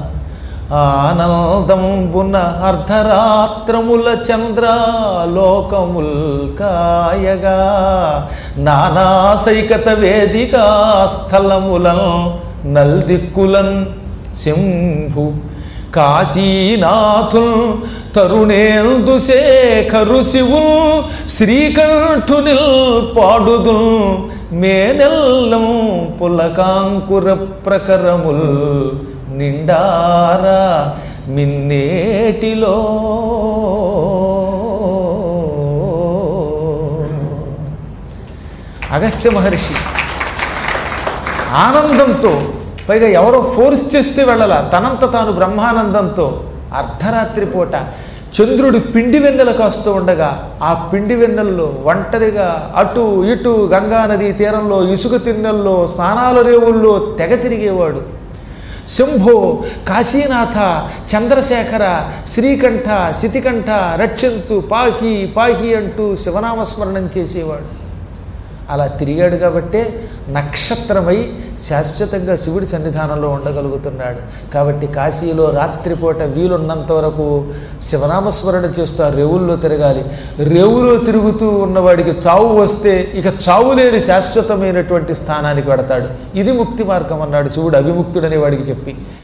ఆనందంబున అర్ధరాత్రముల చంద్రాలోకముల్ కాయగా నానాసైకత వేదికా స్థలములన్ నల్దిక్కులన్ శంభు కాశీనాథుల్ తరుణేందు శేఖరు శివుల్ శ్రీకంఠునిల్ పాడుదుల్ మేనెల్లం పులకాంకుర ప్రకరముల్ నిండారా మిన్నేటిలో అగస్త్య మహర్షి ఆనందంతో పైగా ఎవరో ఫోర్స్ చేస్తే వెళ్ళాల తనంత తాను బ్రహ్మానందంతో అర్ధరాత్రి పూట చంద్రుడు పిండి వెన్నెల కాస్తూ ఉండగా ఆ పిండి వెన్నెల్లో ఒంటరిగా అటు ఇటు గంగా నదీ తీరంలో ఇసుక తిన్నెల్లో స్నానాల రేవుల్లో తెగ తిరిగేవాడు శంభో కాశీనాథ చంద్రశేఖర శ్రీకంఠ శితికంఠ రక్షించు పాహి పాహి అంటూ శివనామస్మరణం చేసేవాడు అలా తిరిగాడు కాబట్టే నక్షత్రమై శాశ్వతంగా శివుడి సన్నిధానంలో ఉండగలుగుతున్నాడు కాబట్టి కాశీలో రాత్రిపూట వీలున్నంత వరకు శివనామస్మరణ చేస్తూ ఆ రేవుల్లో తిరగాలి రేవులో తిరుగుతూ ఉన్నవాడికి చావు వస్తే ఇక చావు లేని శాశ్వతమైనటువంటి స్థానానికి పెడతాడు ఇది ముక్తి మార్గం అన్నాడు శివుడు అవిముక్తుడనే వాడికి చెప్పి